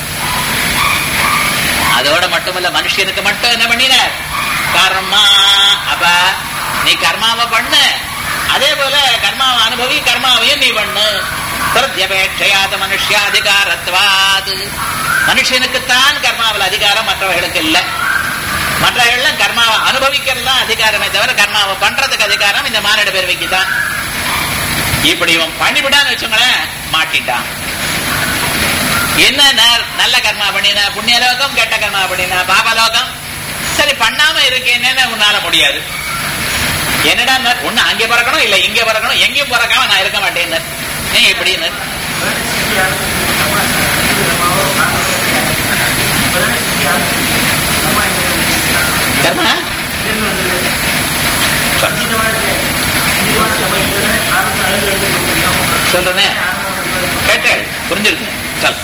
அதோட மட்டுமல்ல மனுஷனுக்கு மட்டும் என்ன பண்ணினார் கர்மா அப்ப நீ கர்மாவை பண்ணு அதே போல கர்மாவை அனுபவி கர்மாவையும் நீ பண்ணு பிரத்யபேட்சையாத மனுஷியாதிகாரத்வாது மனுஷனுக்குத்தான் கர்மாவில் அதிகாரம் மற்றவர்களுக்கு இல்லை மற்றவர்கள் கர்மாவை அனுபவிக்கிறது தான் அதிகாரமே தவிர கர்மாவை பண்றதுக்கு அதிகாரம் இந்த மானிட பேர்வைக்கு தான் இப்படி இவன் பண்ணிவிடான்னு வச்சுங்களேன் மாட்டிட்டான் என்ன ந- நல்ல கர்மா பண்ணினா புண்ணிய லோகம் கெட்ட கர்மா பண்ணினா பாபலோகம் சரி பண்ணாம இருக்கேன்னு உன்னால முடியாது என்னடா ஒண்ணு அங்கே பிறக்கணும் இல்ல இங்க பிறக்கணும் எங்கேயும் பிறக்காம நான் இருக்க மாட்டேன்னு ஏன் இப்படின்னு கர்மா சொல்றேன் கேட்டேன் புரிஞ்சிருக்கு சொல்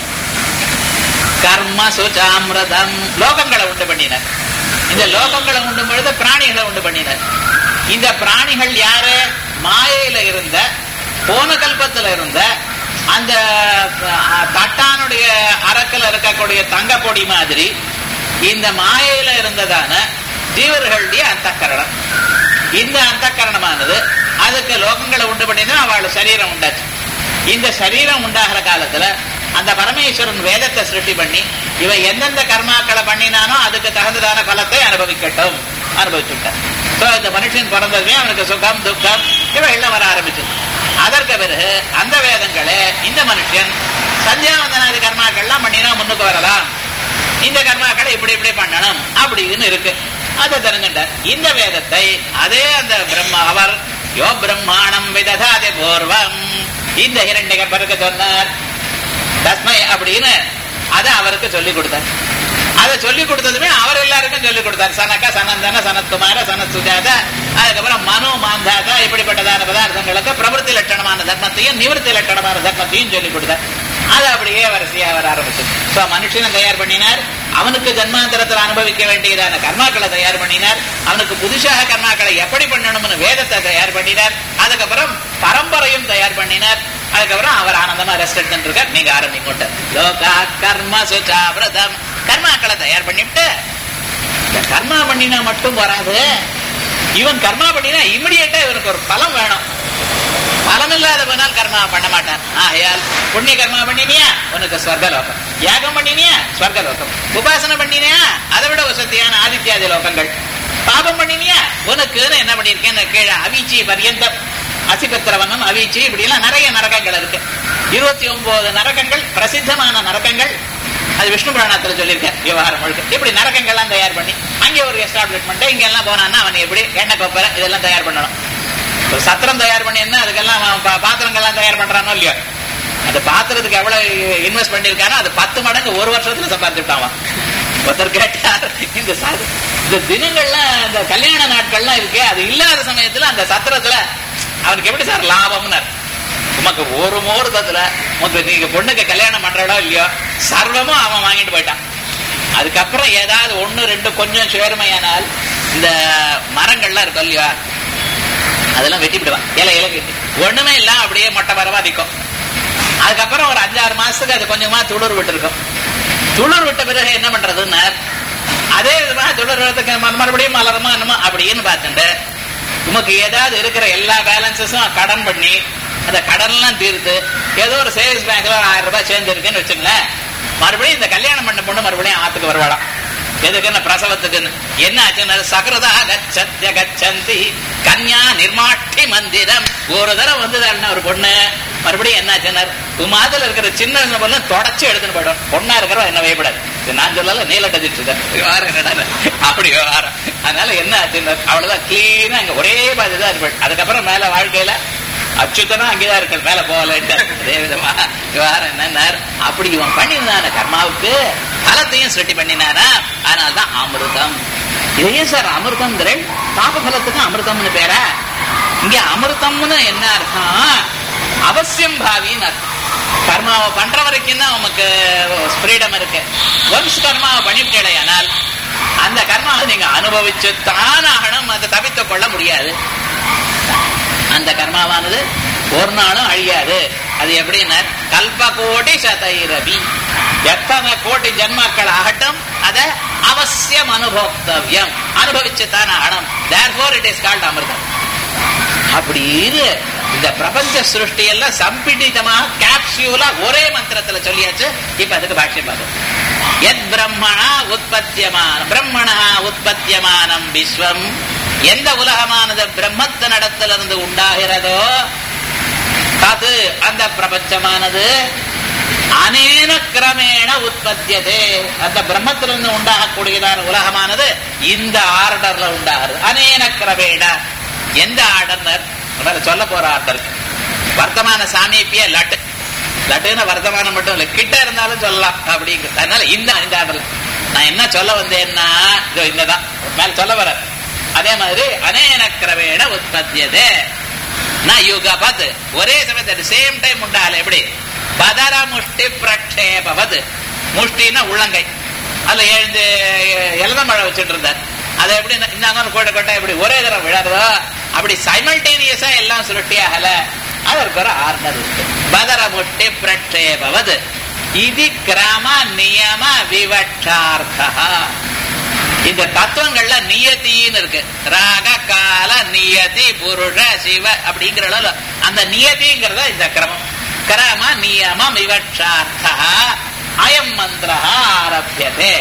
கர்ம சுச்சாமிரதம் லோகங்களை உண்டு பண்ணினர் இந்த லோகங்களை உண்டு பொழுது பிராணிகளை உண்டு பண்ணினர் இந்த பிராணிகள் யாரு மாயையில இருந்த போன கல்பத்துல இருந்த அந்த அஹ், தட்டானுடைய அரக்கில் இருக்கக்கூடிய தங்க பொடி மாதிரி இந்த மாயையில இருந்ததான ஜீவர்களுடைய அந்தக்கரணம் இந்த அந்தக்கரணமானது அதுக்கு லோகங்களை உண்டு பண்ணிதான் அவள் சரீரம் உண்டாச்சு இந்த சரீரம் உண்டாகிற காலத்துல அந்த பரமேஸ்வரன் வேதத்தை சிருஷ்டி பண்ணி இவ எந்தெந்த கர்மாக்களை பண்ணினானோ அதுக்கு தகுந்ததான பலத்தை அனுபவிக்கட்டும் அனுபவிச்சுட்டான் சோ இந்த மனுஷன் பிறந்ததுமே அவனுக்கு சுகம் துக்கம் இவ எல்லாம் வர ஆரம்பிச்சது அதற்கு பிறகு அந்த வேதங்களே இந்த மனுஷன் சந்தியாவந்தனாதி கர்மாக்கள்லாம் பண்ணினா முன்னுக்கு வரலாம் இந்த கர்மாக்களை இப்படி இப்படி பண்ணணும் அப்படின்னு இருக்கு அதை தெரிஞ்சுட்டார் இந்த வேதத்தை அதே அந்த பிரம்ம அவர் யோ பிரம்மாணம் விததாதி பூர்வம் இந்த இரண்டு கர்ப்பருக்கு சொன்னார் தஸ்மை அப்படின்னு அதை அவருக்கு சொல்லி கொடுத்தார் அதை சொல்லி கொடுத்ததுமே அவர் எல்லாருக்கும் சொல்லி கொடுத்தார் சனக சனந்தன சனத்குமார சனத் சுஜாத அதுக்கப்புறம் மனு மாந்தாதா இப்படிப்பட்டதான பதார்த்தங்களுக்கு பிரவருத்தி லட்சணமான தர்மத்தையும் நிவர்த்தி லட்சணமான தர்மத்தையும் சொல்லி கொடுத்தார் அது அப்படியே வரிசையா வர ஆரம்பிச்சது சோ மனுஷனை தயார் பண்ணினார் அவனுக்கு ஜன்மாந்தரத்தில் அனுபவிக்க வேண்டியதான கர்மாக்களை தயார் பண்ணினார் அவனுக்கு புதுசாக கர்மாக்களை எப்படி பண்ணணும்னு வேதத்தை தயார் பண்ணினார் அதுக்கப்புறம் பரம்பரையும் தயார் பண்ணினார் அதுக்கப்புறம் அவர் ஆனந்தமா ரெஸ்ட் எடுத்துட்டு இருக்கார் நீங்க ஆரம்பிக்கொண்டு லோகா கர்ம சுச்சாவிரதம் கர்மாக்களை தயார் பண்ணிவிட்டு இந்த கர்மா பண்ணினா மட்டும் வராது இவன் கர்மா பண்ணினா இமிடியேட்டா இவனுக்கு ஒரு பலம் வேணும் பலம் இல்லாத போனால் கர்மா பண்ண மாட்டான் ஆகையால் புண்ணிய கர்மா பண்ணினியா உனக்கு ஸ்வர்கலோகம் யாகம் பண்ணினியா ஸ்வர்கலோகம் உபாசனை பண்ணினியா அதை விட வசதியான ஆதித்யாதி லோகங்கள் பாபம் பண்ணினியா உனக்குன்னு என்ன பண்ணிருக்கேன் கீழே அவிச்சி பரியந்தம் அசிபத்திரவனம் அவிச்சி இப்படி எல்லாம் நிறைய நரகங்கள் இருக்கு இருபத்தி ஒன்பது நரகங்கள் பிரசித்தமான நரகங்கள் அது விஷ்ணு புராணத்துல சொல்லியிருக்கேன் விவகாரம் முழுக்க இப்படி நரகங்கள்லாம் தயார் பண்ணி அங்கே ஒரு எஸ்டாப்ளிஷ்மெண்ட் இங்க எல்லாம் போனான்னா அவன் எப்படி எண்ணெய் கொப்பரை இதெல்லாம் தயார் பண்ணணும் ஒரு சத்திரம் தயார் பண்ணி என்ன அதுக்கெல்லாம் அவன் பா- பாத்திரங்கள்லாம் தயார் பண்றானோ இல்லையோ அந்த பாத்திரத்துக்கு எவ்வளவு இன்வெஸ்ட் பண்ணிருக்கானோ அது பத்து மடங்கு ஒரு வருஷத்துல சம்பாதிச்சுட்டான் அவன். ஒருத்தர் கேட்டார் இந்த சா- இந்த தினங்கள்லாம் இந்த கல்யாண நாட்கள்லாம் இருக்கு அது இல்லாத சமயத்துல அந்த சத்திரத்துல அவனுக்கு எப்படி சார் லாபம்னார் உமக்கு ஒரு முகூர்த்தத்துல உங்க நீங்க பொண்ணுக்கு கல்யாணம் பண்றடோ இல்லையோ சர்வமும் அவன் வாங்கிட்டு போயிட்டான் அதுக்கப்புறம் ஏதாவது ஒண்ணு ரெண்டு கொஞ்சம் சேர்மையானால் இந்த மரங்கள்லாம் இருக்கும் இல்லையா அதெல்லாம் வெட்டி விடுவான் இலை இலை வெட்டி ஒண்ணுமே இல்ல அப்படியே மொட்டை மரமா நிற்கும் அதுக்கப்புறம் ஒரு அஞ்சாறு மாசத்துக்கு அது கொஞ்சமா துளிர் விட்டுருக்கும் துளிர் விட்ட பிறகு என்ன பண்றதுன்னு அதே விதமா துளிர் விடுறதுக்கு மறுபடியும் மலருமா என்னமோ அப்படின்னு பார்த்துட்டு உமக்கு ஏதாவது இருக்கிற எல்லா பேலன்சஸும் கடன் பண்ணி அந்த கடன்லாம் தீர்த்து ஏதோ ஒரு சேவிங்ஸ் பேங்க்ல ஒரு ஆயிரம் ரூபாய் சேர்ந்துருக்குன்னு வச்சுங்களேன் மறுபடியும் இந்த கல்யாணம் பண்ண பொண்ணு மறுபடியும் ஆத்துக்கு வருவாளாம் எதுக்குன்னு பிரசவத்துக்குன்னு என்ன ஆச்சுன்னா சகரதா கச்சத்ய கச்சந்தி கன்யா நிர்மாட்டி மந்திரம் ஒரு தடவை வந்ததாருன்னா ஒரு பொண்ணு மறுபடியும் என்ன ஆச்சுன்னா உமாதில் இருக்கிற சின்ன பொண்ணு தொடச்சு எடுத்துன்னு போயிடும் பொண்ணா இருக்கிறவ என்ன வைப்படாது இது நான் சொல்லல நீலட்டதிட்டு இருக்கேன் விவகாரம் என்னடா அப்படி விவகாரம் அதனால என்ன ஆச்சுன்னா அவ்வளவுதான் கிளீனா அங்க ஒரே மாதிரி தான் இருப்பேன் அதுக்கப்புறம் மேல வாழ்க்கையில அச்சுத்தனா அங்கேதான் இருக்கு மேல போகலன்ட்டு அதே விதமா விவகாரம் என்ன அப்படி இவன் பண்ணியிருந்தான கர்மாவுக்கு பலத்தையும் சிருஷ்டி பண்ணினானா அதனால்தான் அமிர்தம் இதே சார் அமிர்தம் பாப பலத்துக்கும் அமிர்தம்னு பேரா இங்க அமிர்தம்னு என்ன அர்த்தம் அவசியம் பாவின்னு அர்த்தம் கர்மாவை பண்ற வரைக்கும் தான் உமக்கு ஃப்ரீடம் இருக்கு ஒன்ஸ் கர்மாவை பண்ணிவிட்டேனால் அந்த கர்மாவை நீங்க அனுபவிச்சு தான் ஆகணும் அதை தவித்துக் கொள்ள முடியாது அந்த கர்மாவானது ஒரு நாளும் அழியாது அது எப்படின்னா கல்ப கோடி சதைரவி எத்தனை கோடி ஜென்மாக்கள் ஆகட்டும் அதை அவசியம் அனுபோக்தவியம் அனுபவிச்சு தான் ஆகணும் தேர்ஃபோர் இட் இஸ் கால்ட் அமிர்தம் அப்படி இது இந்த பிரபஞ்ச சிருஷ்டி எல்லாம் சம்பிடிதமா கேப்சியூலா ஒரே மந்திரத்துல சொல்லியாச்சு இப்ப அதுக்கு பாஷ்யம் பார்த்தோம் எத் பிரம்மணா உற்பத்தியமான பிரம்மணா உற்பத்தியமானம் விஸ்வம் எந்த உலகமானது பிரம்மத்த நடத்திலிருந்து உண்டாகிறதோ அது அந்த பிரபஞ்சமானது அனேன கிரமேண உற்பத்தியதே அந்த பிரம்மத்திலிருந்து உண்டாகக்கூடியதான உலகமானது இந்த ஆர்டர்ல உண்டாகுது அனேன கிரமேண எந்த ஆர்டர் சொல்ல போற ஆர்டர் வர்த்தமான சாமீபிய லட்டு லட்டுன்னு வர்த்தமானம் மட்டும் இல்ல கிட்ட இருந்தாலும் சொல்லலாம் அப்படிங்கிற அதனால இந்த இந்த ஆர்டர் நான் என்ன சொல்ல வந்தேன்னா இதோ இந்ததான் மேல சொல்ல வர அதே மாதிரி அனேன கிரமேண உற்பத்தியதே நான் யுகா பார்த்து ஒரே சமயத்தை சேம் டைம் உண்டாகல எப்படி பதர முஷ்டி பிரக்ஷேபவது முஷ்டின்னா உள்ளங்கை அதுல எழுந்து எழுத மழை வச்சுட்டு இருந்தார் அதை எப்படி இந்தாங்க கோட்டை கோட்டை எப்படி ஒரே தடவை விழாதோ அப்படி சைமல்டேனியஸா எல்லாம் சுருட்டியாகல அதற்கு ஒரு ஆர்டர் இருக்கு பதர முஷ்டி பிரக்ஷேபவது இது கிராம நியம விவட்சார்த்தா இந்த தத்துவங்கள்ல நியத்தின்னு இருக்கு ராக கால நியதி புருஷ சிவ அப்படிங்கிற அளவுல அந்த நியதிங்கிறத இந்த கிரமம் கிரம நியம விவட்சார்த்தா அயம் மந்திர ஆரம்பியதே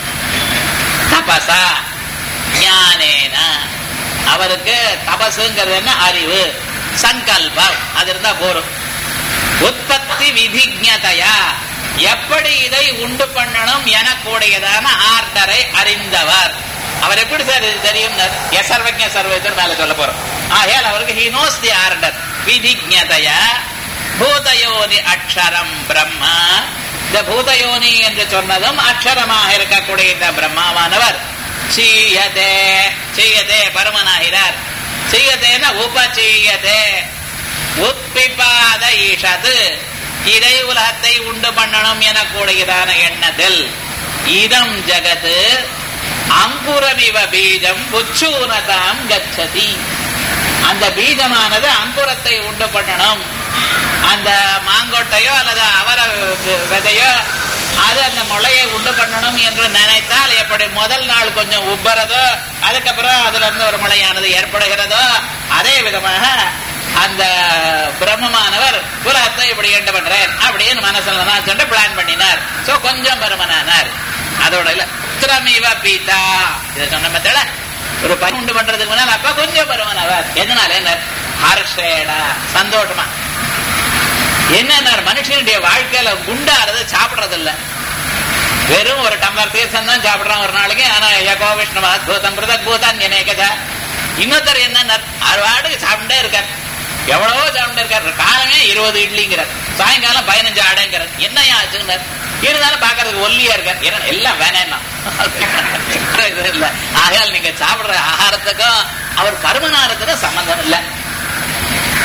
தபசா ஞானேன அவருக்கு தபசுங்கிறது என்ன அறிவு சங்கல்பம் அது இருந்தா போரும் உற்பத்தி விதிஜதையா எப்படி இதை உண்டு பண்ணணும் எனக்கூடியதான ஆர்டரை அறிந்தவர் அவர் எப்படி சார் இது தெரியும் சர்வஜ சர்வஜர் மேல சொல்ல போறோம் ஆகையால் அவருக்கு ஹி நோஸ் தி ஆர்டர் விதிஜதையா பூதயோனி அக்ஷரம் பிரம்மா இந்த பூதயோனி என்று சொன்னதும் அக்ஷரமாக இருக்கக்கூடிய இந்த பிரம்மாவானவர் சீயதே செய்யதே பரமனாகிறார் செய்யதேன உபச்சீயதே உத்பிபாத ஈஷது இறை உலகத்தை உண்டு பண்ணணும் எனக்கூடியதான எண்ணத்தில் இதம் ஜகத்து அங்குரமிவ பீஜம் உச்சூனதாம் கச்சதி அந்த பீஜமானது அங்குரத்தை உண்டு பண்ணணும் அந்த மாங்கொட்டையோ அல்லது அவர விதையோ அது அந்த முளையை உண்டு பண்ணணும் என்று நினைத்தால் எப்படி முதல் நாள் கொஞ்சம் உப்பறதோ அதுக்கப்புறம் அதுல இருந்து ஒரு முளையானது ஏற்படுகிறதோ அதே விதமாக அந்த பிரம்மமானவர் உலகத்தை இப்படி எண்டு பண்றேன் அப்படின்னு மனசுல நான் சொன்ன பிளான் பண்ணினார் சோ கொஞ்சம் பருமனானார் அதோட இல்ல திறமைவ பீதா இதை சொன்ன மெத்தட ஒரு பணி உண்டு பண்றதுக்கு முன்னால் அப்ப கொஞ்சம் பருமனாவார் எதனால என்ன ஹர்ஷேடா சந்தோஷமா என்ன மனுஷனுடைய வாழ்க்கையில குண்டாறது சாப்பிடுறது இல்ல வெறும் ஒரு டம்ளர் தீர்த்தம் தான் சாப்பிடுறான் ஒரு நாளைக்கு ஆனா யகோ விஷ்ணு அத்புதம் பிரதத்பூதான் என்னைக்கதா இன்னொருத்தர் என்ன அறுவாடுக்கு சாப்பிட்டே இருக்கார் எவ்வளவோ சாப்பிட்டே இருக்காரு காலமே இருபது இட்லிங்கிறார் சாயங்காலம் பதினஞ்சு ஆடைங்கிறார் என்ன ஆச்சுங்கிறார் இருந்தாலும் பாக்குறதுக்கு ஒல்லியா இருக்கார் ஏன்னா எல்லாம் வேணாம் இல்ல ஆகையால் நீங்க சாப்பிடுற ஆகாரத்துக்கும் அவர் பருமனாரத்துக்கும் சம்பந்தம் இல்லை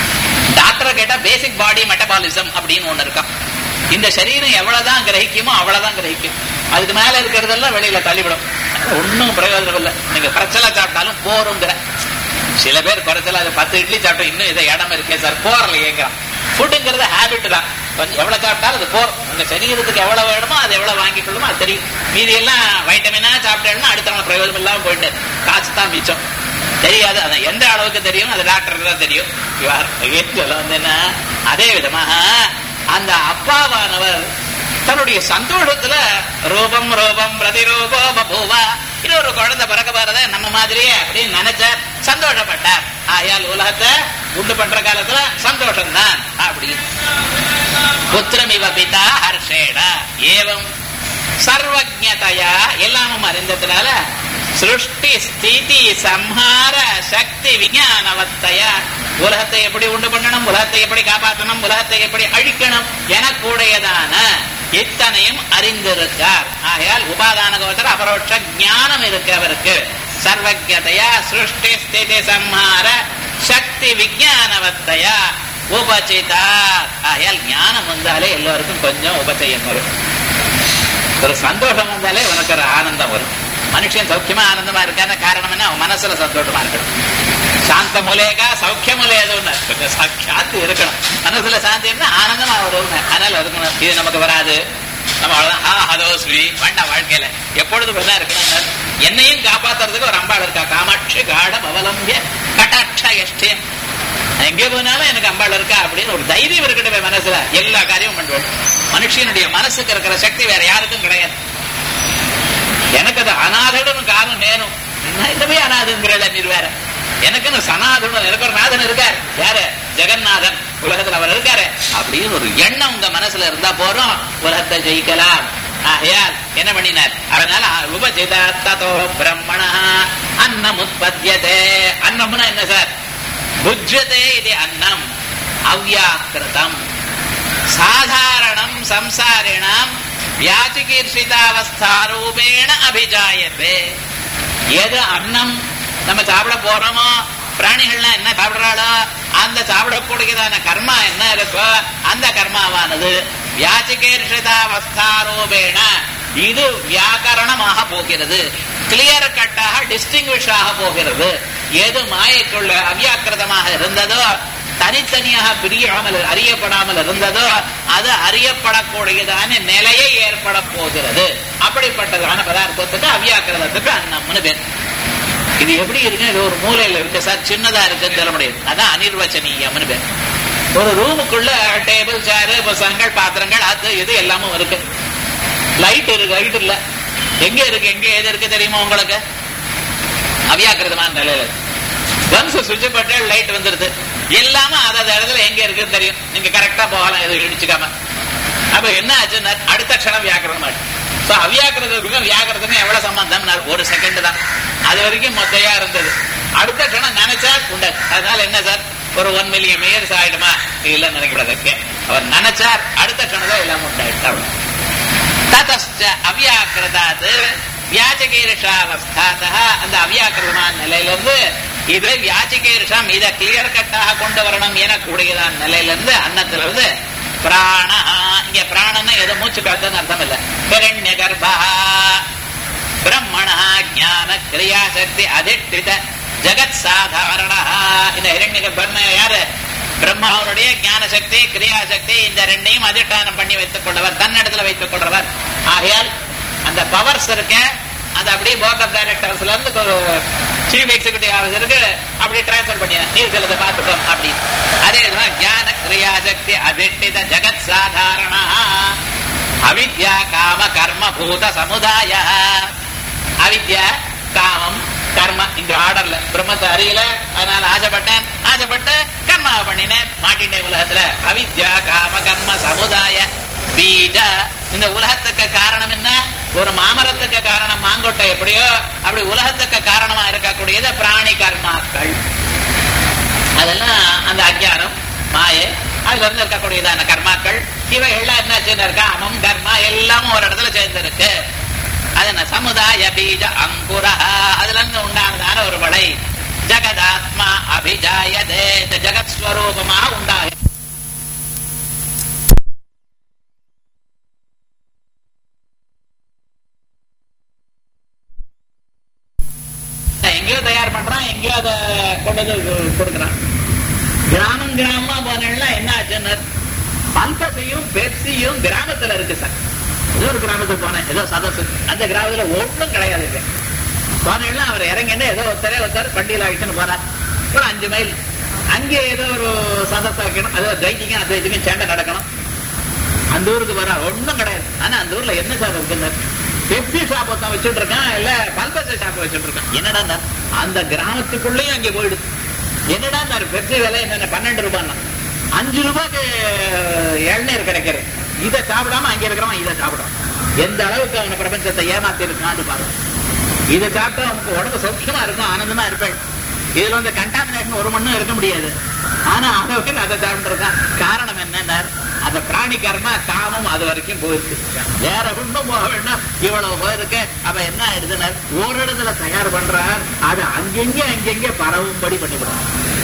டாக்டரை கேட்டா பேசிக் பாடி மெட்டபாலிசம் அப்படின்னு ஒண்ணு இருக்கான் இந்த சரீரம் எவ்வளவுதான் கிரகிக்குமோ அவ்வளவுதான் கிரகிக்கும் அதுக்கு மேல இருக்கிறதெல்லாம் வெளியில தள்ளிவிடும் ஒன்னும் பிரயோஜனம் இல்லை நீங்க குறைச்சலா சாப்பிட்டாலும் போருங்கிற சில பேர் குறைச்சலா அது பத்து இட்லி சாப்பிட்டோம் இன்னும் இதை இடம் இருக்கே சார் போறல கேட்கிறான் ஃபுட்டுங்கிறது ஹேபிட் தான் கொஞ்சம் எவ்வளவு சாப்பிட்டாலும் அது போர் உங்க சரீரத்துக்கு எவ்வளவு வேணுமோ அது எவ்வளவு வாங்கிக் கொள்ளுமோ அது தெரியும் மீதி எல்லாம் வைட்டமினா சாப்பிட்டேன்னா அடுத்த நாள் பிரயோஜனம் இல்லாம போயிட்டு காசு தான் மிச்சம் தெரியாது அது எந்த அளவுக்கு தெரியும் அது டாக்டருக்கு தான் தெரியும் இவர் சொல்ல வந்தேன்னா அதே விதமாக அந்த அப்பாவானவர் தன்னுடைய சந்தோஷத்துல ரூபம் ரூபம் பிரதிரூபோ பபூவா இன்னொரு குழந்தை பிறக்க போறத நம்ம மாதிரியே அப்படின்னு நினைச்சார் சந்தோஷப்பட்டார் ஆயால் உலகத்தை உண்டு பண்ற காலத்துல சந்தோஷம் தான் அப்படின்னு புத்திரமிவ பிதா ஹர்ஷேடா ஏவம் சர்வஜதையா எல்லாமும் அறிந்ததுனால சிருஷ்டி ஸ்திதி சம்ஹார சக்தி விஞ்ஞானவத்தையா உலகத்தை எப்படி உண்டு பண்ணணும் உலகத்தை எப்படி காப்பாற்றணும் உலகத்தை எப்படி அழிக்கணும் எனக்கூடியதான இத்தனையும் அறிந்திருக்கார் ஆகையால் உபாதான கோச்சர அபரோட்ச ஞானம் இருக்கு அவருக்கு சர்வஜதையா சிருஷ்டி ஸ்திதி சம்ஹார சக்தி விஞ்ஞானவத்தையா உபசிதா ஆகையால் ஞானம் வந்தாலே எல்லோருக்கும் கொஞ்சம் உபச்சயம் வரும் ஒரு சந்தோஷம் வந்தாலே உனக்கு ஒரு ஆனந்தம் வரும் மனுஷன் சௌக்கியமா ஆனந்தமா இருக்கான காரணம் என்ன அவன் மனசுல சந்தோஷமா இருக்கணும் சாந்த முலேகா சௌக்கியமுலேதுன்னு கொஞ்சம் சாட்சி இருக்கணும் மனசுல சாந்தி இருந்தா ஆனந்தமா வரும் அதனால இருக்கணும் இது நமக்கு வராது நம்ம அவ்வளவுதான் ஆ ஹதோஸ்வி வேண்டாம் வாழ்க்கையில எப்பொழுது இப்படிதான் இருக்கணும் என்னையும் காப்பாத்துறதுக்கு ஒரு அம்பாள் இருக்கா காமாட்சி காடம் அவலம்பிய கட்டாட்ச எஷ்டியம் எங்கே போனாலும் எனக்கு அம்பாள் இருக்கா அப்படின்னு ஒரு தைரியம் இருக்கட்டுமே மனசுல எல்லா காரியமும் பண்ணுவோம் மனுஷனுடைய மனசுக்கு இருக்கிற சக்தி வேற யாருக்கும் கிடையாது எனக்கு அது அநாதனும் காலம் நேரும் என்னவே அநாதங்கிறல நீர் வேற எனக்குன்னு சனாதனம் எனக்கு ஒரு நாதன் இருக்கார் யாரு ஜெகநாதன் உலகத்துல அவர் இருக்காரு அப்படின்னு ஒரு எண்ணம் உங்க மனசுல இருந்தா போறோம் உலகத்தை ஜெயிக்கலாம் ஆகையால் என்ன பண்ணினார் அதனால உபஜிதா ததோ பிரம்மணா அன்னம் உற்பத்தியதே அன்னம்னா என்ன சார் புஜ்யதே இது அன்னம் அவ்யாக்கிருதம் சாதாரணம் சம்சாரிணம் வியாச்சிகீர்ஷிதாவஸ்தாரூபேண அபிஜாயத்தே எது அன்னம் நம்ம சாப்பிட போறோமோ பிராணிகள்லாம் என்ன சாப்பிடுறாளோ அந்த சாப்பிடக்கூடியதான கர்மா என்ன இருக்கோ அந்த கர்மாவானது வியாச்சிகீர்ஷிதாவஸ்தாரூபேண இது வியாக்கரணமாக போகிறது கிளியர் கட்டாக டிஸ்டிங்விஷாக போகிறது எது மாயைக்குள்ள அவ்யாக்கிருதமாக இருந்ததோ தனித்தனியாக பிரியாமல் அறியப்படாமல் இருந்ததோ அது அறியப்படக்கூடியதான நிலையை ஏற்பட போகிறது அப்படிப்பட்டதான பதார்த்தத்துக்கு அவ்யாக்கிரதத்துக்கு அன்னம்னு பேர் இது எப்படி இருக்கு இது ஒரு மூலையில இருக்கு சார் சின்னதா இருக்குன்னு சொல்ல முடியாது அதான் அனிர்வச்சனீயம்னு பேர் ஒரு ரூமுக்குள்ள டேபிள் சேரு புத்தகங்கள் பாத்திரங்கள் அது இது எல்லாமும் இருக்கு லைட் இருக்கு லைட் இல்ல எங்க இருக்கு எங்க எது இருக்கு தெரியுமா உங்களுக்கு அவ்யாக்கிரதமான நிலையில ஒன்ஸ் சுவிட்ச் போட்டு லைட் வந்துருது எல்லாமே அதாவது இடத்துல எங்க இருக்குன்னு தெரியும் நீங்க கரெக்டா போகலாம் எதுவும் இடிச்சுக்காம அப்ப என்ன ஆச்சுன்னா அடுத்த க்ஷணம் வியாக்கரணம் ஆச்சு சோ அவ்யாக்கிரதத்துக்கும் வியாக்கிரத்துக்கும் எவ்வளவு சம்பந்தம் ஒரு செகண்ட் தான் அது வரைக்கும் மொத்தையா இருந்தது அடுத்த க்ஷணம் நினைச்சா உண்டு அதனால என்ன சார் ஒரு ஒன் மில்லியன் இயர்ஸ் ஆயிடுமா இல்ல நினைக்கிறதுக்கு அவர் நினைச்சார் அடுத்த க்ஷணம் எல்லாம் உண்டாயிட்டு ததச்ச அவ்யாக்கிரதாது வியாச்சகீரிஷாவஸ்தாத அந்த அவ்யாக்கிரதமான நிலையிலிருந்து இது வியாச்சிகேரிஷம் இதை கிளியர் கட்டாக கொண்டு வரணும் எனக்கூடியதான் நிலையிலிருந்து அன்னத்திலிருந்து பிராண இங்க பிராணனா ஏதோ மூச்சு காத்துன்னு அர்த்தம் இல்ல கிரண்ய கர்ப்பா பிரம்மண ஞான கிரியாசக்தி அதிஷ்டித ஜெகத் சாதாரண இந்த இரண்ய கர்ப்பன் யாரு பிரம்மாவனுடைய ஞான சக்தி கிரியாசக்தி இந்த ரெண்டையும் அதிஷ்டானம் பண்ணி வைத்துக் கொண்டவர் தன்னிடத்துல வைத்துக் கொண்டவர் ஆகையால் அந்த பவர்ஸ் இருக்க அது அப்படியே போர்ட் ஆஃப் டைரக்டர்ஸ்ல இருந்து சீஃப் எக்ஸிகூட்டிவ் ஆஃபீஸருக்கு அப்படி டிரான்ஸ்பர் பண்ணி நீ சிலதை பார்த்துக்கோ அப்படி அதே ஞான கிரியாசக்தி அதிஷ்டித ஜெகத் சாதாரண அவித்யா காம கர்ம பூத சமுதாய அவித்யா காமம் கர்ம இந்த ஆர்டர்ல பிரம்மத்தை அறியல அதனால ஆசைப்பட்டேன் ஆசைப்பட்டு கர்மாவை பண்ணினேன் மாட்டிட்டேன் உலகத்துல அவித்யா காம கர்ம சமுதாய பீஜ இந்த உலகத்துக்கு காரணம் என்ன ஒரு மாமரத்துக்கு காரணம் மாங்கொட்டை எப்படியோ அப்படி உலகத்துக்கு காரணமா இருக்கக்கூடியது பிராணி கர்மாக்கள் அதெல்லாம் அந்த அஜானம் மாயை அதுல இருந்து இருக்கக்கூடியதான கர்மாக்கள் இவைகள்லாம் என்ன சேர்ந்து காமம் கர்மா எல்லாமும் ஒரு இடத்துல சேர்ந்து இருக்கு அது என்ன சமுதாய பீஜ அங்குர அதுல இருந்து உண்டானதான ஒரு வளை ஜகதாத்மா அபிஜாயதே இந்த ஜகத் ஸ்வரூபமாக உண்டாக எங்கேயோ தயார் பண்றான் எங்கேயோ அதை கொண்டு வந்து கொடுக்குறான் கிராமம் கிராமமா போனா என்ன ஆச்சுன்னு பல்பசையும் பெப்சியும் கிராமத்துல இருக்கு சார் ஏதோ ஒரு கிராமத்துக்கு போனேன் ஏதோ சதசு அந்த கிராமத்துல ஒன்றும் கிடையாது போனேன்னா அவர் இறங்கிட்டு ஏதோ ஒருத்தரே ஒருத்தர் வண்டியில் ஆகிட்டுன்னு போறார் ஒரு அஞ்சு மைல் அங்கே ஏதோ ஒரு சதஸ் வைக்கணும் ஏதோ தைக்கிங்க அத்வைத்திக்கும் சேண்டை நடக்கணும் அந்த ஊருக்கு வர ஒண்ணும் கிடையாது ஆனா அந்த ஊர்ல என்ன சார் இருக்குன்னு பெப்சி ஷாப் ஒருத்தன் வச்சுட்டு இருக்கான் இல்ல பல்பச ஷாப் வச்சுட்டு இருக்கான் என்னடா அந்த கிராமத்துக்குள்ளேயும் அங்கே போயிடுது என்னடா சார் பெப்சி விலை என்ன பன்னெண்டு ரூபாய்னா அஞ்சு ரூபாய்க்கு இளநீர் கிடைக்கிறது இதை சாப்பிடாம அங்க இருக்கிறவன் இதை சாப்பிடும் எந்த அளவுக்கு அவன பிரபஞ்சத்தை ஏமாத்தி இருக்கான்னு பாருங்க இதை சாப்பிட்டா அவனுக்கு உடம்பு சௌக்கியமா இருக்கும் ஆனந்தமா இருப்பேன் இதுல வந்து கண்டாமினேஷன் ஒரு மண்ணும் இருக்க முடியாது ஆனா அளவுக்கு அதை சாப்பிட்டுருக்கான் காரணம் என்னன்னா அந்த பிராணி கர்மா காமம் அது வரைக்கும் போயிருக்கு வேற ஒன்றும் போக வேண்டாம் இவ்வளவு போயிருக்கு அப்ப என்ன ஆயிடுதுன்னா ஒரு இடத்துல தயார் பண்றார் அது அங்கெங்கே அங்கெங்கே பரவும்படி பண்ணிவிடும்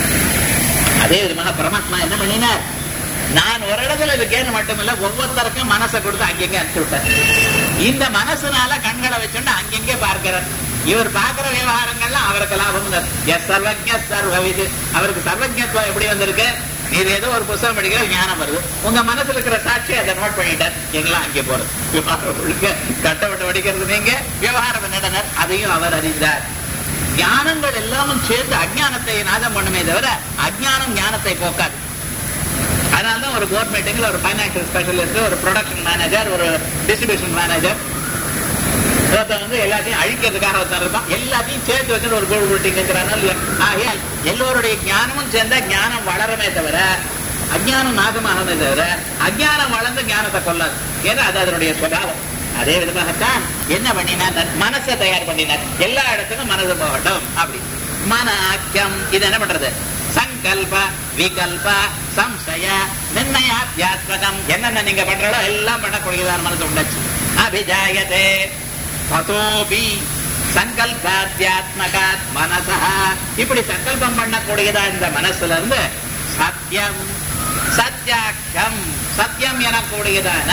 அதே விதமாக பரமாத்மா என்ன பண்ணினார் நான் ஒரு இடத்துல இருக்கேன்னு மட்டுமில்ல ஒவ்வொருத்தருக்கும் மனசை கொடுத்து அங்கெங்கே அனுப்பிச்சு விட்டார் இந்த மனசுனால கண்களை வச்சுட்டு அங்கெங்கே பார்க்கிறார் இவர் பார்க்கிற விவகாரங்கள்லாம் அவருக்கு லாபம் எஸ் சர்வஜ சர்வவிது அவருக்கு சர்வஜத்துவம் எப்படி வந்திருக்கு நீர் ஏதோ ஒரு புத்தகம் படிக்கிற ஞானம் வருது உங்க மனசுல இருக்கிற சாட்சி அதை நோட் பண்ணிட்டார் எங்கெல்லாம் அங்கே போறது விவகாரம் முழுக்க கட்டப்பட்டு படிக்கிறது நீங்க விவகாரம் என்னடனர் அதையும் அவர் அறிந்தார் ஞானங்கள் எல்லாமும் சேர்ந்து அஜ்ஞானத்தை நாதம் பண்ணுமே தவிர அஜ்ஞானம் ஞானத்தை போக்காது அதனாலதான் ஒரு போர்ட் மீட்டிங்ல ஒரு பைனான்சியல் ஸ்பெஷலிஸ்ட் ஒரு ப்ரொடக்ஷன் மேனேஜர் ஒரு டிஸ்ட்ரிபியூஷன் மேனேஜர் ஒருத்தன் வந்து எல்லாத்தையும் அழிக்கிறதுக்காக ஒருத்தன் இருப்பான் எல்லாத்தையும் சேர்த்து வச்சு ஒரு கோல் மீட்டிங்கிறானோ இல்லையா ஆகையால் எல்லோருடைய ஞானமும் சேர்ந்தா ஞானம் வளருமே தவிர அஜ்ஞானம் நாசமாகமே தவிர அஜ்ஞானம் வளர்ந்து ஞானத்தை கொள்ளாது ஏன்னா அது அதனுடைய சுபாவம் அதே விதமாகத்தான் என்ன பண்ணினார் மனசை தயார் பண்ணினார் எல்லா இடத்துக்கும் மனசு போகட்டும் அப்படி மனாக்கியம் இது என்ன பண்றது சங்கல்ப விகல்ப சம்சய நிர்ணயாத்யாத்மகம் என்னென்ன நீங்க பண்றதோ எல்லாம் பண்ணக்கூடியதான மனசு உண்டாச்சு அபிஜாயதே ததோபி சங்கல்பாத்யாத்மகாத் மனசா இப்படி சங்கல்பம் பண்ணக்கூடியதா இந்த மனசுல இருந்து சத்தியம் சத்தியாட்சம் சத்தியம் எனக்கூடியதான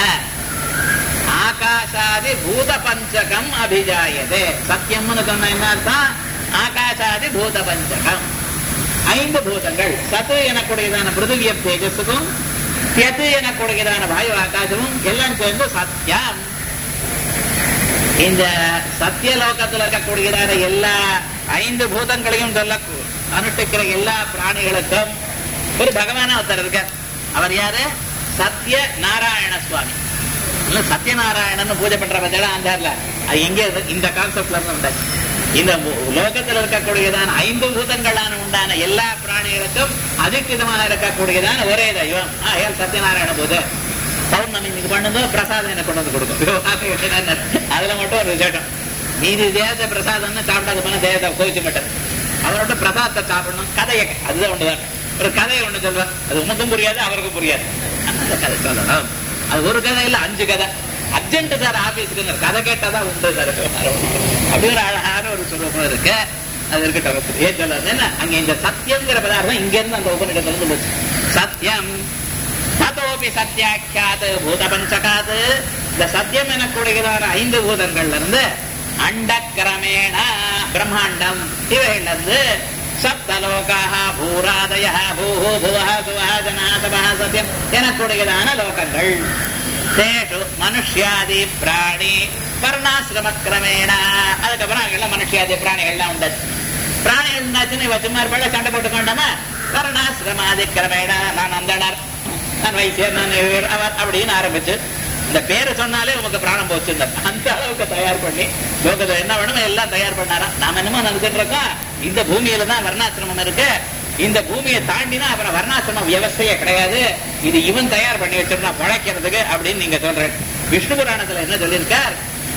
ஆகாசாதி பூத பஞ்சகம் அபிஜாயதே சத்தியம்னு சொன்ன என்ன அர்த்தம் ஆகாசாதி பூத பஞ்சகம் ஐந்து பூதங்கள் சத்து எனக்கூடியதான பிருத்திவிய தேஜஸுக்கும் தியத்து எனக்கூடியதான வாயு ஆகாசமும் எல்லாம் சேர்ந்து சத்தியம் இந்த சத்தியலோகத்தில் இருக்கக்கூடியதான எல்லா ஐந்து பூதங்களையும் சொல்ல அனுஷ்டிக்கிற எல்லா பிராணிகளுக்கும் ஒரு பகவான ஒருத்தர் இருக்கார் அவர் யாரு சத்ய நாராயண சுவாமி இல்ல சத்யநாராயணன் பூஜை பண்ற பத்தியா அந்தார்ல அது எங்க இருக்கு? இந்த கான்செப்ட்ல இருந்து உண்டாச்சு இந்த லோகத்தில் இருக்கக்கூடியதான ஐந்து பூதங்களான உண்டான எல்லா பிராணிகளுக்கும் அதிர்கிதமாக இருக்கக்கூடியதான ஒரே தெய்வம் ஆகையால் சத்யநாராயண பூஜை பௌர்ணமி இன்னைக்கு பண்ணுங்க பிரசாதம் எனக்கு கொண்டு வந்து கொடுக்கும் அதுல மட்டும் ஒரு விசேஷம் மீதி தேவத பிரசாதம்னு சாப்பிடாத போன தேவதை கோவிச்சு மாட்டார் அவரோட பிரசாதத்தை சாப்பிடணும் கதையை அதுதான் ஒண்ணுதான் ஒரு கதையை ஒண்ணு சொல்லுவேன் அது உனக்கும் புரியாது அவருக்கும் புரியாது அந்த கதை சொல்லணும் அது ஒரு கதை இல்ல அஞ்சு கதை அர்ஜென்ட் சார் ஆபீஸ்க்கு கதை கேட்டாதான் உண்டு சார் அப்படி ஒரு அழகான ஒரு சுரூபம் இருக்கு அது இருக்கட்டும் ஏன் சொல்றது என்ன அங்க இந்த சத்தியம்ங்கிற பதார்த்தம் இங்க இருந்து அந்த உபநிடத்துல இருந்து போச்சு சத்தியம் ததோபி சத்தியாக்கியாது பூத பஞ்சகாது இந்த சத்தியம் எனக்கூடியதான ஐந்து பூதங்கள்ல இருந்து அண்டக்கிரமேண பிரம்மாண்டம் இவைகள்ல இருந்து சப்தலோகாக பூராதய பூஹு புவஹ சுவஹ ஜனாதபஹ சத்தியம் எனக்கூடியதான லோகங்கள் தேஷு மனுஷ்யாதி பிராணி வர்ணாசிரம கிரமேண அதுக்கப்புறம் அங்கெல்லாம் மனுஷ்யாதி பிராணிகள்லாம் உண்டு பிராணிகள் உண்டாச்சுன்னு இவ சும்மா இருப்பாள் சண்டை போட்டுக்கொண்டாம வர்ணாசிரமாதி கிரமேண நான் அந்தனர் நான் வைத்தியர் நான் இவர், அவர் அப்படின்னு ஆரம்பிச்சு இந்த பேரை சொன்னாலே உமக்கு பிராணம் போச்சு அந்த அளவுக்கு தயார் பண்ணி லோகத்துல என்ன வேணுமோ எல்லாம் தயார் பண்ணாராம் நாம என்னமோ நினைச்சிட்டு இருக்கோம் இந்த பூமியில தான் வர்ணாசிரமம் இருக்கு இந்த பூமியை தாண்டினா அப்புறம் வர்ணாசிரம வியவஸ்தையே கிடையாது இது இவன் தயார் பண்ணி வச்சிருந்தா பழைக்கிறதுக்கு அப்படின்னு நீங்க சொல்றேன் விஷ்ணு புராணத்துல என்ன சொல்லியிருக்கார்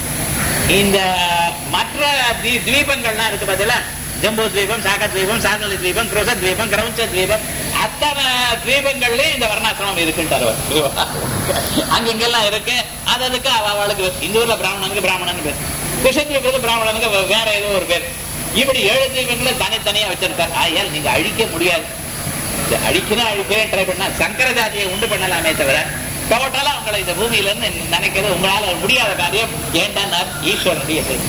இந்த மற்ற தி- தீபங்கள்லாம் இருக்கு பதில ஜம்பு தீபம் சாக தீபம் சாகலி தீபம் கிருஷ தீபம் கிரௌஞ்ச தீபம் அத்தனை தீபங்கள்லயும் இந்த வர்ணாசிரமம் இருக்குன்றார் அவர். அங்கெங்கெல்லாம் இருக்கு அது அதுக்கு அவ அவளுக்கு இந்த ஊர்ல பிராமணனுக்கு பிராமணன் பேர் கிருஷ்ணத்துக்கு பிராமணனுக்கு வேற ஏதோ ஒரு பேர் இப்படி ஏழு தெய்வங்களை தனித்தனியா வச்சிருக்காரு ஆயால் நீங்க அழிக்க முடியாது இந்த அழிக்கணும் அழிக்கிறேன் ட்ரை பண்ணா சங்கர ஜாதியை உண்டு பண்ணலாமே தவிர டோட்டலா உங்களை இந்த பூமியில இருந்து நினைக்கிறது உங்களால முடியாத காரியம் ஏண்டான்னா ஈஸ்வரனுடைய செயல்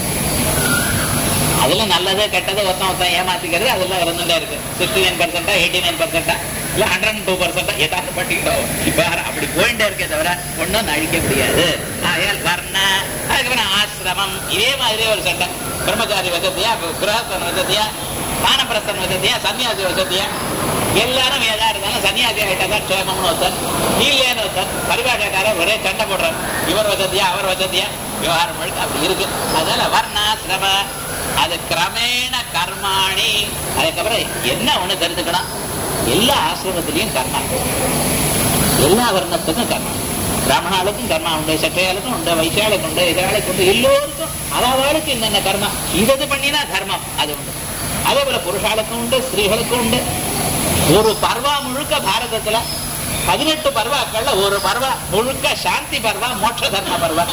அதுல நல்லது கெட்டது ஒருத்தன் ஒருத்தன் ஏமாத்திக்கிறது அதெல்லாம் இருந்துட்டே இருக்கு சிக்ஸ்டி நைன் பர்சன்டா எயிட்டி நைன் பர்சன்டா இல்ல ஹண்ட்ரட் டூ பர்சன்டா ஏதாவது பண்ணிக்கிட்டோம் வேற அப்படி போயிட்டே இருக்கே தவிர ஒன்றும் அழிக்க முடியாது ஆயால் வர்ண அதுக்கப்புறம் ஆசிரமம் இதே மாதிரி ஒரு சண்டை பிரம்மச்சாரி வசதியா கிரகஸ்தன் வசதியா வானப்பிரஸ்தன் வசதியா சன்னியாசி வசதியா எல்லாரும் ஏதா இருந்தாலும் சன்னியாசி ஆகிட்டா தான் க்ஷேமம்னு ஒருத்தன் இல்லைன்னு ஒருத்தன் பரிபாட்டக்காரர் ஒரே சண்டை போடுறார் இவர் வசதியா அவர் வசதியா விவகாரம் முழுக்க அப்படி இருக்கு அதனால வர்ணாசிரம அது கிரமேண கர்மாணி அதுக்கப்புறம் என்ன ஒண்ணு தெரிஞ்சுக்கணும் எல்லா ஆசிரமத்திலையும் கர்மா எல்லா வர்ணத்துக்கும் கர்மா பிராமணாளுக்கும் கர்மா உண்டு சட்டையாளுக்கும் உண்டு வைசாளுக்கு உண்டு இதனாளுக்கு உண்டு எல்லோருக்கும் அவாவாளுக்கு என்னென்ன கர்மா இது பண்ணினா தர்மம் அது உண்டு அதே போல புருஷாளுக்கும் உண்டு ஸ்திரீகளுக்கும் உண்டு ஒரு பர்வா முழுக்க பாரதத்துல பதினெட்டு பர்வாக்கள்ல ஒரு பர்வா முழுக்க சாந்தி பர்வா மோட்ச தர்ம பர்வா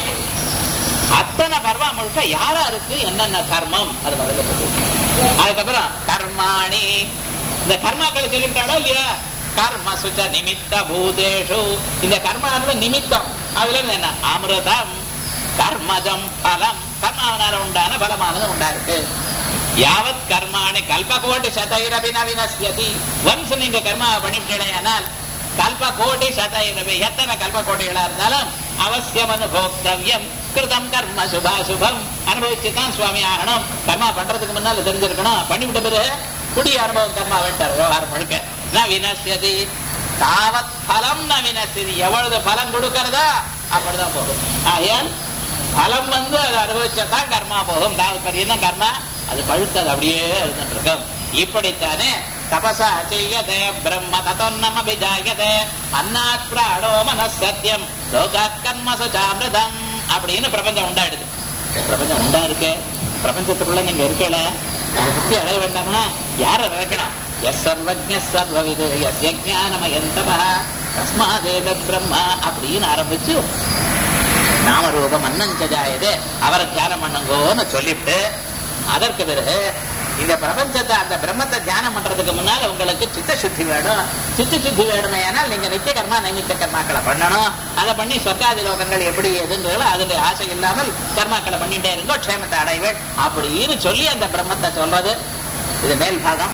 அத்தனை பர்வா முழுக்க யாராருக்கு என்னென்ன கர்மம் அது முதல்ல சொல்லுது. அதுக்கப்புறம் கர்மாணி இந்த கர்மாக்கள் சொல்லிட்டாடோ இல்லையா கர்ம சுச்ச நிமித்த பூதேஷு இந்த கர்மானது நிமித்தம் அதுல இருந்து என்ன அமிர்தம் கர்மஜம் பலம் கர்மாவனால உண்டான பலமானது உண்டா இருக்கு யாவத் கர்மாணி கல்பகோட்டி சதைரபி நவினஸ்யதி ஒன்ஸ் நீங்க கர்மா பண்ணிவிட்டீங்கன்னா கல்ப கோடி சதைரபி எத்தனை கல்ப கோடிகளா இருந்தாலும் அவசியம் அனுபோக்தவ்யம் கிருதம் கர்ம சுபா சுபம் அனுபவிச்சு தான் சுவாமி ஆகணும் கர்மா பண்றதுக்கு முன்னால தெரிஞ்சிருக்கணும் பண்ணிவிட்ட பிறகு குடி அனுபவம் கர்மா வேண்டார் விவகாரம் முழுக்க ந வினசியதி தாவத் பலம் ந வினசியதி எவ்வளவு பலம் கொடுக்கறதா அப்படிதான் போகும் ஆகையால் பலம் வந்து அதை அனுபவிச்சதான் கர்மா போகும் தாவத் தான் கர்மா அது பழுத்து அது அப்படியே இருந்துட்டு இருக்கும் இப்படித்தானே தபசா செய்யதே பிரம்ம ததோன்னம விஜாயதே அன்னாத் பிராணோ மனசத்தியம் லோகாத் கர்ம சுஜாமிருதம் அப்படின்னு பிரபஞ்சம் உண்டாயிடுது இந்த பிரபஞ்சம் உண்டா இருக்கு பிரபஞ்சத்துக்குள்ள நீங்க இருக்கல அதை பத்தி அடைய வேண்டாமா யார நினைக்கணும் எஸ் சர்வஜ சர்வவிது எஸ் யஜானமயந்தபா தஸ்மாதேத பிரம்மா அப்படின்னு ஆரம்பிச்சு நாமரூபம் அன்னஞ்சஜாயதே அவரை தியானம் பண்ணுங்கோன்னு சொல்லிவிட்டு அதற்கு பிறகு இந்த பிரபஞ்சத்தை அந்த பிரம்மத்தை தியானம் பண்றதுக்கு முன்னால உங்களுக்கு சித்த சுத்தி வேணும் சித்த சுத்தி வேணுமே ஆனால் நீங்க நித்திய கர்மா நைமித்த கர்மாக்களை பண்ணணும் அதை பண்ணி சொர்க்காதி லோகங்கள் எப்படி எதுன்றதோ அதுல ஆசை இல்லாமல் கர்மாக்களை பண்ணிட்டே இருங்கோ க்ஷேமத்தை அடைவேன் அப்படின்னு சொல்லி அந்த பிரம்மத்தை சொல்றது இது மேல் பாகம்